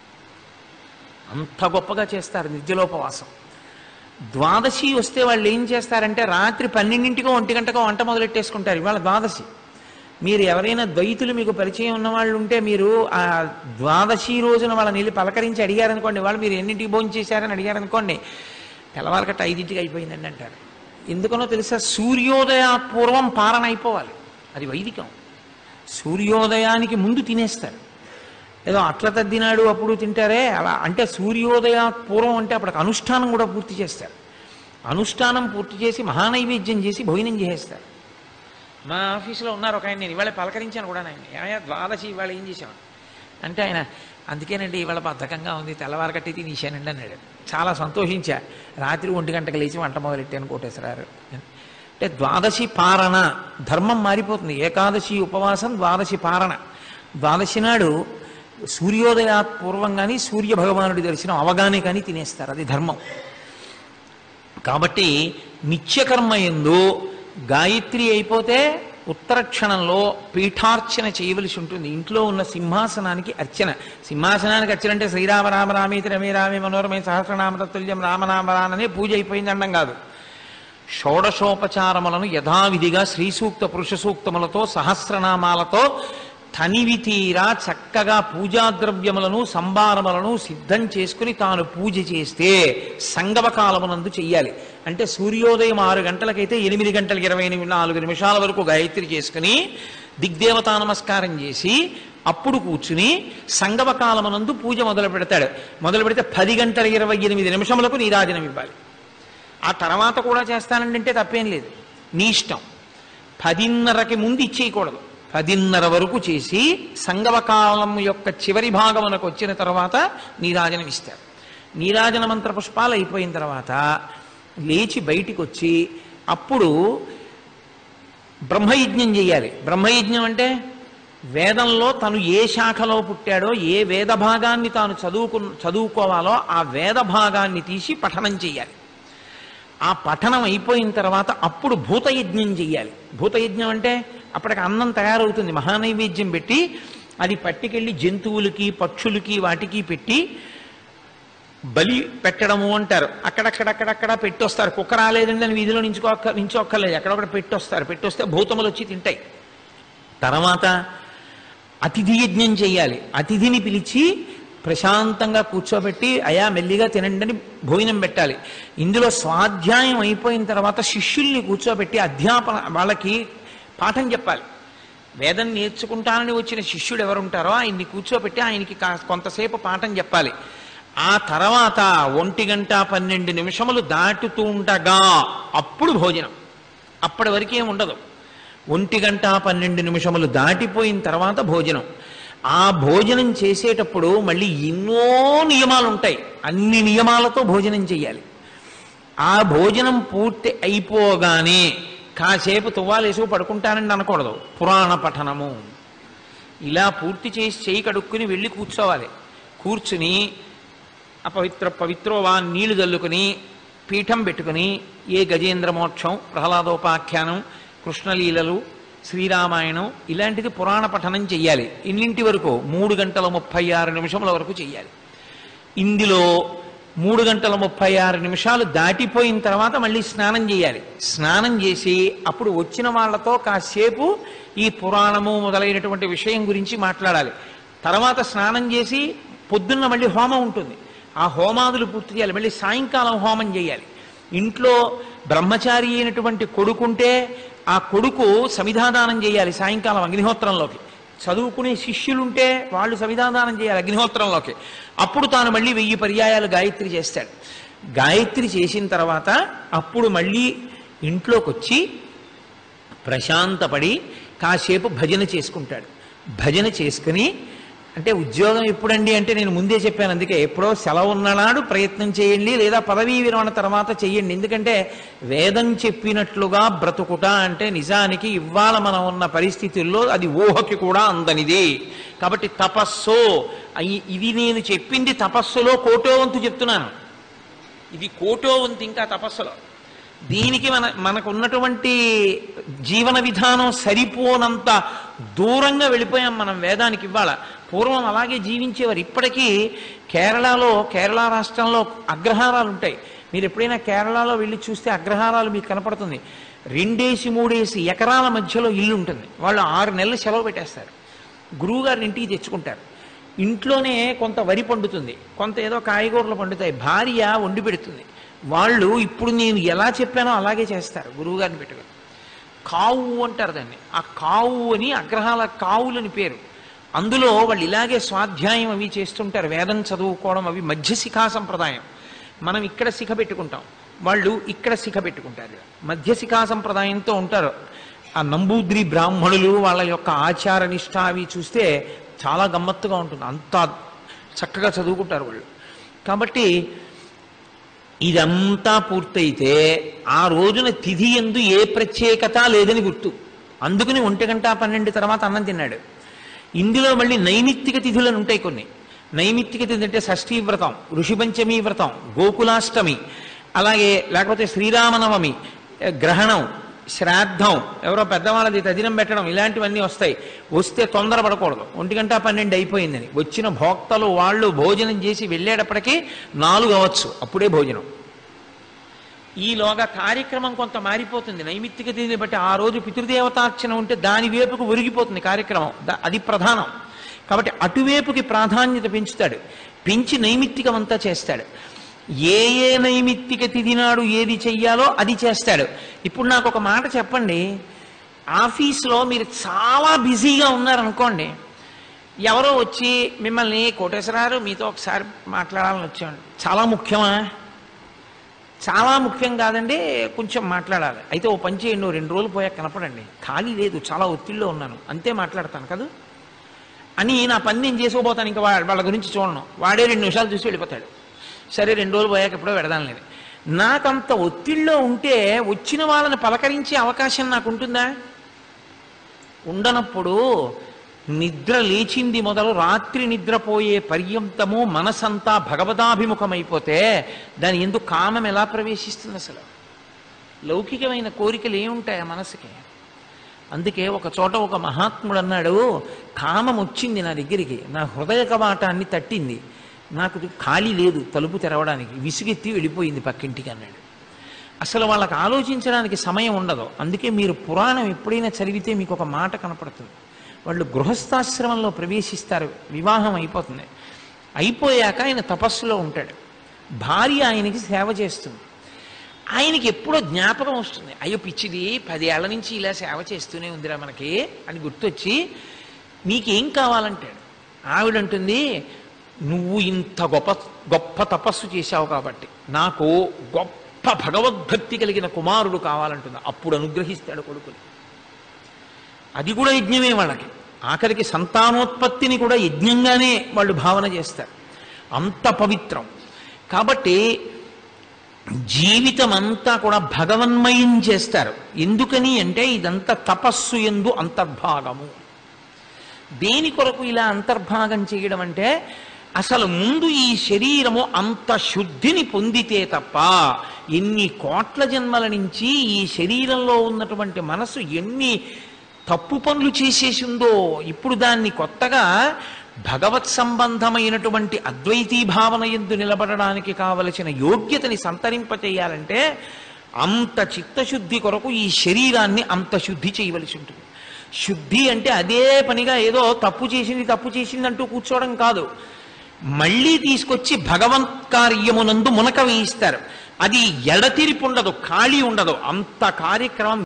అంత గొప్పగా చేస్తారు నిర్జలోపవాసం ద్వాదశి వస్తే వాళ్ళు ఏం చేస్తారంటే రాత్రి పన్నెండింటికో ఒంటి గంటకో వంట మొదలెట్టేసుకుంటారు ఇవాళ ద్వాదశి మీరు ఎవరైనా ద్వైతులు మీకు పరిచయం ఉన్న వాళ్ళు ఉంటే మీరు ఆ ద్వాదశి రోజున వాళ్ళని వెళ్ళి పలకరించి అడిగారనుకోండి వాళ్ళు మీరు ఎన్నింటికి భోజనం చేశారని అడిగారనుకోండి తెల్లవారకట్ట ఐదింటికి అయిపోయిందండి అంటారు ఎందుకనో తెలుసా సూర్యోదయాత్ పూర్వం పారణ అయిపోవాలి అది వైదికం సూర్యోదయానికి ముందు తినేస్తారు ఏదో అట్ల తద్దినాడు అప్పుడు తింటారే అలా అంటే సూర్యోదయ పూర్వం అంటే అప్పటికి అనుష్ఠానం కూడా పూర్తి చేస్తారు అనుష్ఠానం పూర్తి చేసి మహానైవేద్యం చేసి భోజనం చేసేస్తారు మా ఆఫీసులో ఉన్నారు ఒక ఆయన నేను ఇవాళ పలకరించాను కూడా ఆయన ఏమయ్యా ద్వాదశి ఇవాళ ఏం చేశాం అంటే ఆయన అందుకేనండి ఇవాళ బద్ధకంగా ఉంది తెల్లవారకట్టి తినేసానండి అన్నాడు చాలా సంతోషించా రాత్రి ఒంటి గంటకు లేచి వంట మొదలెట్టాను కోటేశ్వరారు అంటే ద్వాదశి పారణ ధర్మం మారిపోతుంది ఏకాదశి ఉపవాసం ద్వాదశి పారణ ద్వాదశి నాడు సూర్యోదయాత్ పూర్వం కానీ సూర్య భగవానుడి దర్శనం అవగానే కానీ తినేస్తారు అది ధర్మం కాబట్టి నిత్యకర్మ ఎందు గాయత్రి అయిపోతే ఉత్తర క్షణంలో పీఠార్చన చేయవలసి ఉంటుంది ఇంట్లో ఉన్న సింహాసనానికి అర్చన సింహాసనానికి అర్చన అంటే శ్రీరామ రామ రామేతి రమే రామే మనోరమే సహస్రనామ తత్తుల్యం రామనామరాననే పూజ అయిపోయింది అనడం కాదు షోడశోపచారములను యథావిధిగా శ్రీ సూక్త పురుష సూక్తములతో సహస్రనామాలతో తనివి తీరా చక్కగా పూజాద్రవ్యములను సంభారములను సిద్ధం చేసుకుని తాను పూజ చేస్తే సంగమ కాలమునందు చెయ్యాలి అంటే సూర్యోదయం ఆరు గంటలకైతే ఎనిమిది గంటల ఇరవై ఎనిమిది నాలుగు నిమిషాల వరకు గాయత్రి చేసుకుని దిగ్దేవతా నమస్కారం చేసి అప్పుడు కూర్చుని సంగమ కాలమునందు పూజ మొదలు పెడతాడు మొదలు పెడితే పది గంటల ఇరవై ఎనిమిది నిమిషములకు నీరాజనం ఇవ్వాలి ఆ తర్వాత కూడా చేస్తానంటే తప్పేం లేదు నీ ఇష్టం పదిన్నరకి ముందు ఇచ్చేయకూడదు పదిన్నర వరకు చేసి సంగమ కాలం యొక్క చివరి భాగమునకు వచ్చిన తర్వాత నీరాజనం ఇస్తారు నీరాజన మంత్ర పుష్పాలు అయిపోయిన తర్వాత లేచి బయటికి వచ్చి అప్పుడు బ్రహ్మయజ్ఞం చేయాలి బ్రహ్మయజ్ఞం అంటే వేదంలో తను ఏ శాఖలో పుట్టాడో ఏ వేద భాగాన్ని తాను చదువుకు చదువుకోవాలో ఆ వేద భాగాన్ని తీసి పఠనం చేయాలి ఆ పఠనం అయిపోయిన తర్వాత అప్పుడు భూతయజ్ఞం చెయ్యాలి భూతయజ్ఞం అంటే అప్పటికి అన్నం తయారవుతుంది మహానైవేద్యం పెట్టి అది పట్టుకెళ్ళి జంతువులకి పక్షులకి వాటికి పెట్టి బలి పెట్టడము అంటారు అక్కడక్కడక్కడక్కడ పెట్టొస్తారు కుక్క రాలేదండి అని వీధిలో నించుకోక్క నించోక్కర్లేదు ఎక్కడొక్కడ పెట్టొస్తారు పెట్టొస్తే భూతములు వచ్చి తింటాయి తర్వాత అతిథి యజ్ఞం చేయాలి అతిథిని పిలిచి ప్రశాంతంగా కూర్చోబెట్టి అయా మెల్లిగా తినండి అని భోజనం పెట్టాలి ఇందులో స్వాధ్యాయం అయిపోయిన తర్వాత శిష్యుల్ని కూర్చోబెట్టి అధ్యాపన వాళ్ళకి పాఠం చెప్పాలి వేదం నేర్చుకుంటానని వచ్చిన శిష్యుడు ఎవరుంటారో ఆయన్ని కూర్చోబెట్టి ఆయనకి కా- కొంతసేపు పాఠం చెప్పాలి ఆ తర్వాత ఒంటి గంట పన్నెండు నిమిషములు దాటుతూ ఉండగా అప్పుడు భోజనం అప్పటి వరకేం ఉండదు ఒంటి గంట పన్నెండు నిమిషములు దాటిపోయిన తర్వాత భోజనం ఆ భోజనం చేసేటప్పుడు మళ్ళీ ఎన్నో నియమాలు ఉంటాయి అన్ని నియమాలతో భోజనం చేయాలి ఆ భోజనం పూర్తి అయిపోగానే కాసేపు తువ్వాలేసి పడుకుంటానని అనకూడదు పురాణ పఠనము ఇలా పూర్తి చేసి చేయి కడుక్కుని వెళ్ళి కూర్చోవాలి కూర్చుని అపవిత్ర పవిత్రో వా నీళ్లు చల్లుకుని పీఠం పెట్టుకుని ఏ గజేంద్ర మోక్షం ప్రహ్లాదోపాఖ్యానం కృష్ణలీలలు శ్రీరామాయణం ఇలాంటిది పురాణ పఠనం చెయ్యాలి ఇన్నింటి వరకు మూడు గంటల ముప్పై ఆరు నిమిషముల వరకు చెయ్యాలి ఇందులో మూడు గంటల ముప్పై ఆరు నిమిషాలు దాటిపోయిన తర్వాత మళ్ళీ స్నానం చేయాలి స్నానం చేసి అప్పుడు వచ్చిన వాళ్ళతో కాసేపు ఈ పురాణము మొదలైనటువంటి విషయం గురించి మాట్లాడాలి తర్వాత స్నానం చేసి పొద్దున్న మళ్ళీ హోమం ఉంటుంది ఆ హోమాదులు పూర్తి చేయాలి మళ్ళీ సాయంకాలం హోమం చేయాలి ఇంట్లో బ్రహ్మచారి అయినటువంటి కొడుకుంటే ఆ కొడుకు సమిధాదానం చేయాలి సాయంకాలం అగ్నిహోత్రంలోకి చదువుకునే శిష్యులుంటే వాళ్ళు సమిధాదానం చేయాలి అగ్నిహోత్రంలోకి అప్పుడు తాను మళ్ళీ వెయ్యి పర్యాయాలు గాయత్రి చేస్తాడు గాయత్రి చేసిన తర్వాత అప్పుడు మళ్ళీ ఇంట్లోకి వచ్చి ప్రశాంతపడి కాసేపు భజన చేసుకుంటాడు భజన చేసుకుని అంటే ఉద్యోగం ఎప్పుడండి అంటే నేను ముందే చెప్పాను అందుకే ఎప్పుడో సెలవు ఉన్ననాడు ప్రయత్నం చేయండి లేదా పదవీ విరమణ తర్వాత చెయ్యండి ఎందుకంటే వేదం చెప్పినట్లుగా బ్రతుకుట అంటే నిజానికి ఇవాళ మనం ఉన్న పరిస్థితుల్లో అది ఊహకి కూడా అందనిది కాబట్టి తపస్సు అయి- ఇది నేను చెప్పింది తపస్సులో కోటో వంతు చెప్తున్నాను ఇది కోటో వంతు ఇంకా తపస్సులో దీనికి మన మనకు ఉన్నటువంటి జీవన విధానం సరిపోనంత దూరంగా వెళ్ళిపోయాం మనం వేదానికి ఇవ్వాల పూర్వం అలాగే జీవించేవారు ఇప్పటికీ కేరళలో కేరళ రాష్ట్రంలో అగ్రహారాలు ఉంటాయి మీరు ఎప్పుడైనా కేరళలో వెళ్ళి చూస్తే అగ్రహారాలు మీకు కనపడుతుంది రెండేసి మూడేసి ఎకరాల మధ్యలో ఇల్లు ఉంటుంది వాళ్ళు ఆరు నెలలు సెలవు పెట్టేస్తారు గురువుగారిని ఇంటికి తెచ్చుకుంటారు ఇంట్లోనే కొంత వరి పండుతుంది కొంత ఏదో కాయగూరలు పండుతాయి భార్య వండి పెడుతుంది వాళ్ళు ఇప్పుడు నేను ఎలా చెప్పానో అలాగే చేస్తారు గురువుగారిని పెట్టుకుని కావు అంటారు దాన్ని ఆ కావు అని అగ్రహాల కావులని పేరు అందులో వాళ్ళు ఇలాగే స్వాధ్యాయం అవి చేస్తుంటారు వేదం చదువుకోవడం అవి మధ్య శిఖా సంప్రదాయం మనం ఇక్కడ శిఖ పెట్టుకుంటాం వాళ్ళు ఇక్కడ శిఖ పెట్టుకుంటారు మధ్య శిఖా సంప్రదాయంతో ఉంటారు ఆ నంబూద్రి బ్రాహ్మణులు వాళ్ళ యొక్క ఆచార నిష్ఠ అవి చూస్తే చాలా గమ్మత్తుగా ఉంటుంది అంత చక్కగా చదువుకుంటారు వాళ్ళు కాబట్టి ఇదంతా పూర్తయితే ఆ రోజున తిథి ఎందు ఏ ప్రత్యేకత లేదని గుర్తు అందుకని ఒంటి గంట పన్నెండు తర్వాత అన్నం తిన్నాడు ఇందులో మళ్ళీ నైమిత్తిక తిథులను ఉంటాయి కొన్ని నైమిత్తిక తిథి అంటే షష్ఠీ వ్రతం ఋషిపంచమి వ్రతం గోకులాష్టమి అలాగే లేకపోతే శ్రీరామనవమి ఏ, గ్రహణం శ్రాద్ధం ఎవరో పెద్దవాళ్ళది తదినం పెట్టడం ఇలాంటివన్నీ వస్తాయి వస్తే తొందరపడకూడదు ఒంటి గంట పన్నెండు అయిపోయిందని వచ్చిన భోక్తలు వాళ్ళు భోజనం చేసి వెళ్ళేటప్పటికీ నాలుగు అవ్వచ్చు అప్పుడే భోజనం ఈలోగా కార్యక్రమం కొంత మారిపోతుంది నైమిత్తిక తిథిని బట్టి ఆ రోజు పితృదేవతార్చన ఉంటే దాని వైపుకు ఒరిగిపోతుంది కార్యక్రమం ద- అది ప్రధానం కాబట్టి అటువైపుకి ప్రాధాన్యత పెంచుతాడు పెంచి నైమిత్తికం అంతా చేస్తాడు ఏ ఏ నైమిత్తిక తిథి నాడు ఏది చెయ్యాలో అది చేస్తాడు ఇప్పుడు నాకు ఒక మాట చెప్పండి ఆఫీస్లో మీరు చాలా బిజీగా ఉన్నారనుకోండి ఎవరో వచ్చి మిమ్మల్ని కోటేశ్వరారు మీతో ఒకసారి మాట్లాడాలని వచ్చామండి చాలా ముఖ్యమా చాలా ముఖ్యం కాదండి కొంచెం మాట్లాడాలి అయితే ఓ పని చేయండి ఓ రెండు రోజులు పోయాక కనపడండి ఖాళీ లేదు చాలా ఒత్తిడిలో ఉన్నాను అంతే మాట్లాడతాను కదా అని నా పని నేను చేసుకోబోతాను ఇంకా వా- వాళ్ళ గురించి చూడను వాడే రెండు నిమిషాలు చూసి వెళ్ళిపోతాడు సరే రెండు రోజులు పోయాక ఎప్పుడో పెడదాంలేదు నాకంత ఒత్తిడిలో ఉంటే వచ్చిన వాళ్ళని పలకరించే అవకాశం నాకు ఉంటుందా ఉండనప్పుడు నిద్ర లేచింది మొదలు రాత్రి నిద్రపోయే పర్యంతము మనసంతా భగవదాభిముఖమైపోతే దాని ఎందుకు కామం ఎలా ప్రవేశిస్తుంది అసలు లౌకికమైన కోరికలు ఏముంటాయి ఆ మనసుకి అందుకే ఒక చోట ఒక మహాత్ముడు అన్నాడు కామం వచ్చింది నా దగ్గరికి నా హృదయ కవాటాన్ని తట్టింది నాకు ఖాళీ లేదు తలుపు తెరవడానికి విసుగెత్తి వెళ్ళిపోయింది పక్కింటికి అన్నాడు అసలు వాళ్ళకి ఆలోచించడానికి సమయం ఉండదు అందుకే మీరు పురాణం ఎప్పుడైనా చదివితే మీకు ఒక మాట కనపడుతుంది వాళ్ళు గృహస్థాశ్రమంలో ప్రవేశిస్తారు వివాహం అయిపోతుంది అయిపోయాక ఆయన తపస్సులో ఉంటాడు భార్య ఆయనకి సేవ చేస్తుంది ఆయనకి ఎప్పుడో జ్ఞాపకం వస్తుంది అయ్యో పిచ్చిది పదేళ్ల నుంచి ఇలా సేవ చేస్తూనే ఉందిరా మనకి అని గుర్తొచ్చి నీకేం కావాలంటాడు ఆవిడంటుంది నువ్వు ఇంత గొప్ప గొప్ప తపస్సు చేశావు కాబట్టి నాకు గొప్ప భగవద్భక్తి కలిగిన కుమారుడు కావాలంటుంది అప్పుడు అనుగ్రహిస్తాడు కొడుకుని అది కూడా యజ్ఞమే వాళ్ళకి ఆఖరికి సంతానోత్పత్తిని కూడా యజ్ఞంగానే వాళ్ళు భావన చేస్తారు అంత పవిత్రం కాబట్టి జీవితం అంతా కూడా భగవన్మయం చేస్తారు ఎందుకని అంటే ఇదంతా తపస్సు ఎందు అంతర్భాగము దేని కొరకు ఇలా అంతర్భాగం చేయడం అంటే అసలు ముందు ఈ శరీరము అంత శుద్ధిని పొందితే తప్ప ఎన్ని కోట్ల జన్మల నుంచి ఈ శరీరంలో ఉన్నటువంటి మనసు ఎన్ని తప్పు పనులు చేసేసిందో ఇప్పుడు దాన్ని కొత్తగా భగవత్ సంబంధమైనటువంటి అద్వైతీ భావన ఎందు నిలబడడానికి కావలసిన యోగ్యతని సంతరింపచేయాలంటే అంత చిత్తశుద్ధి కొరకు ఈ శరీరాన్ని అంత శుద్ధి చేయవలసి ఉంటుంది శుద్ధి అంటే అదే పనిగా ఏదో తప్పు చేసింది తప్పు చేసింది అంటూ కూర్చోవడం కాదు మళ్ళీ తీసుకొచ్చి భగవత్ కార్యమునందు మునక వేయిస్తారు అది ఎడతెరిపి ఉండదు ఖాళీ ఉండదు అంత కార్యక్రమం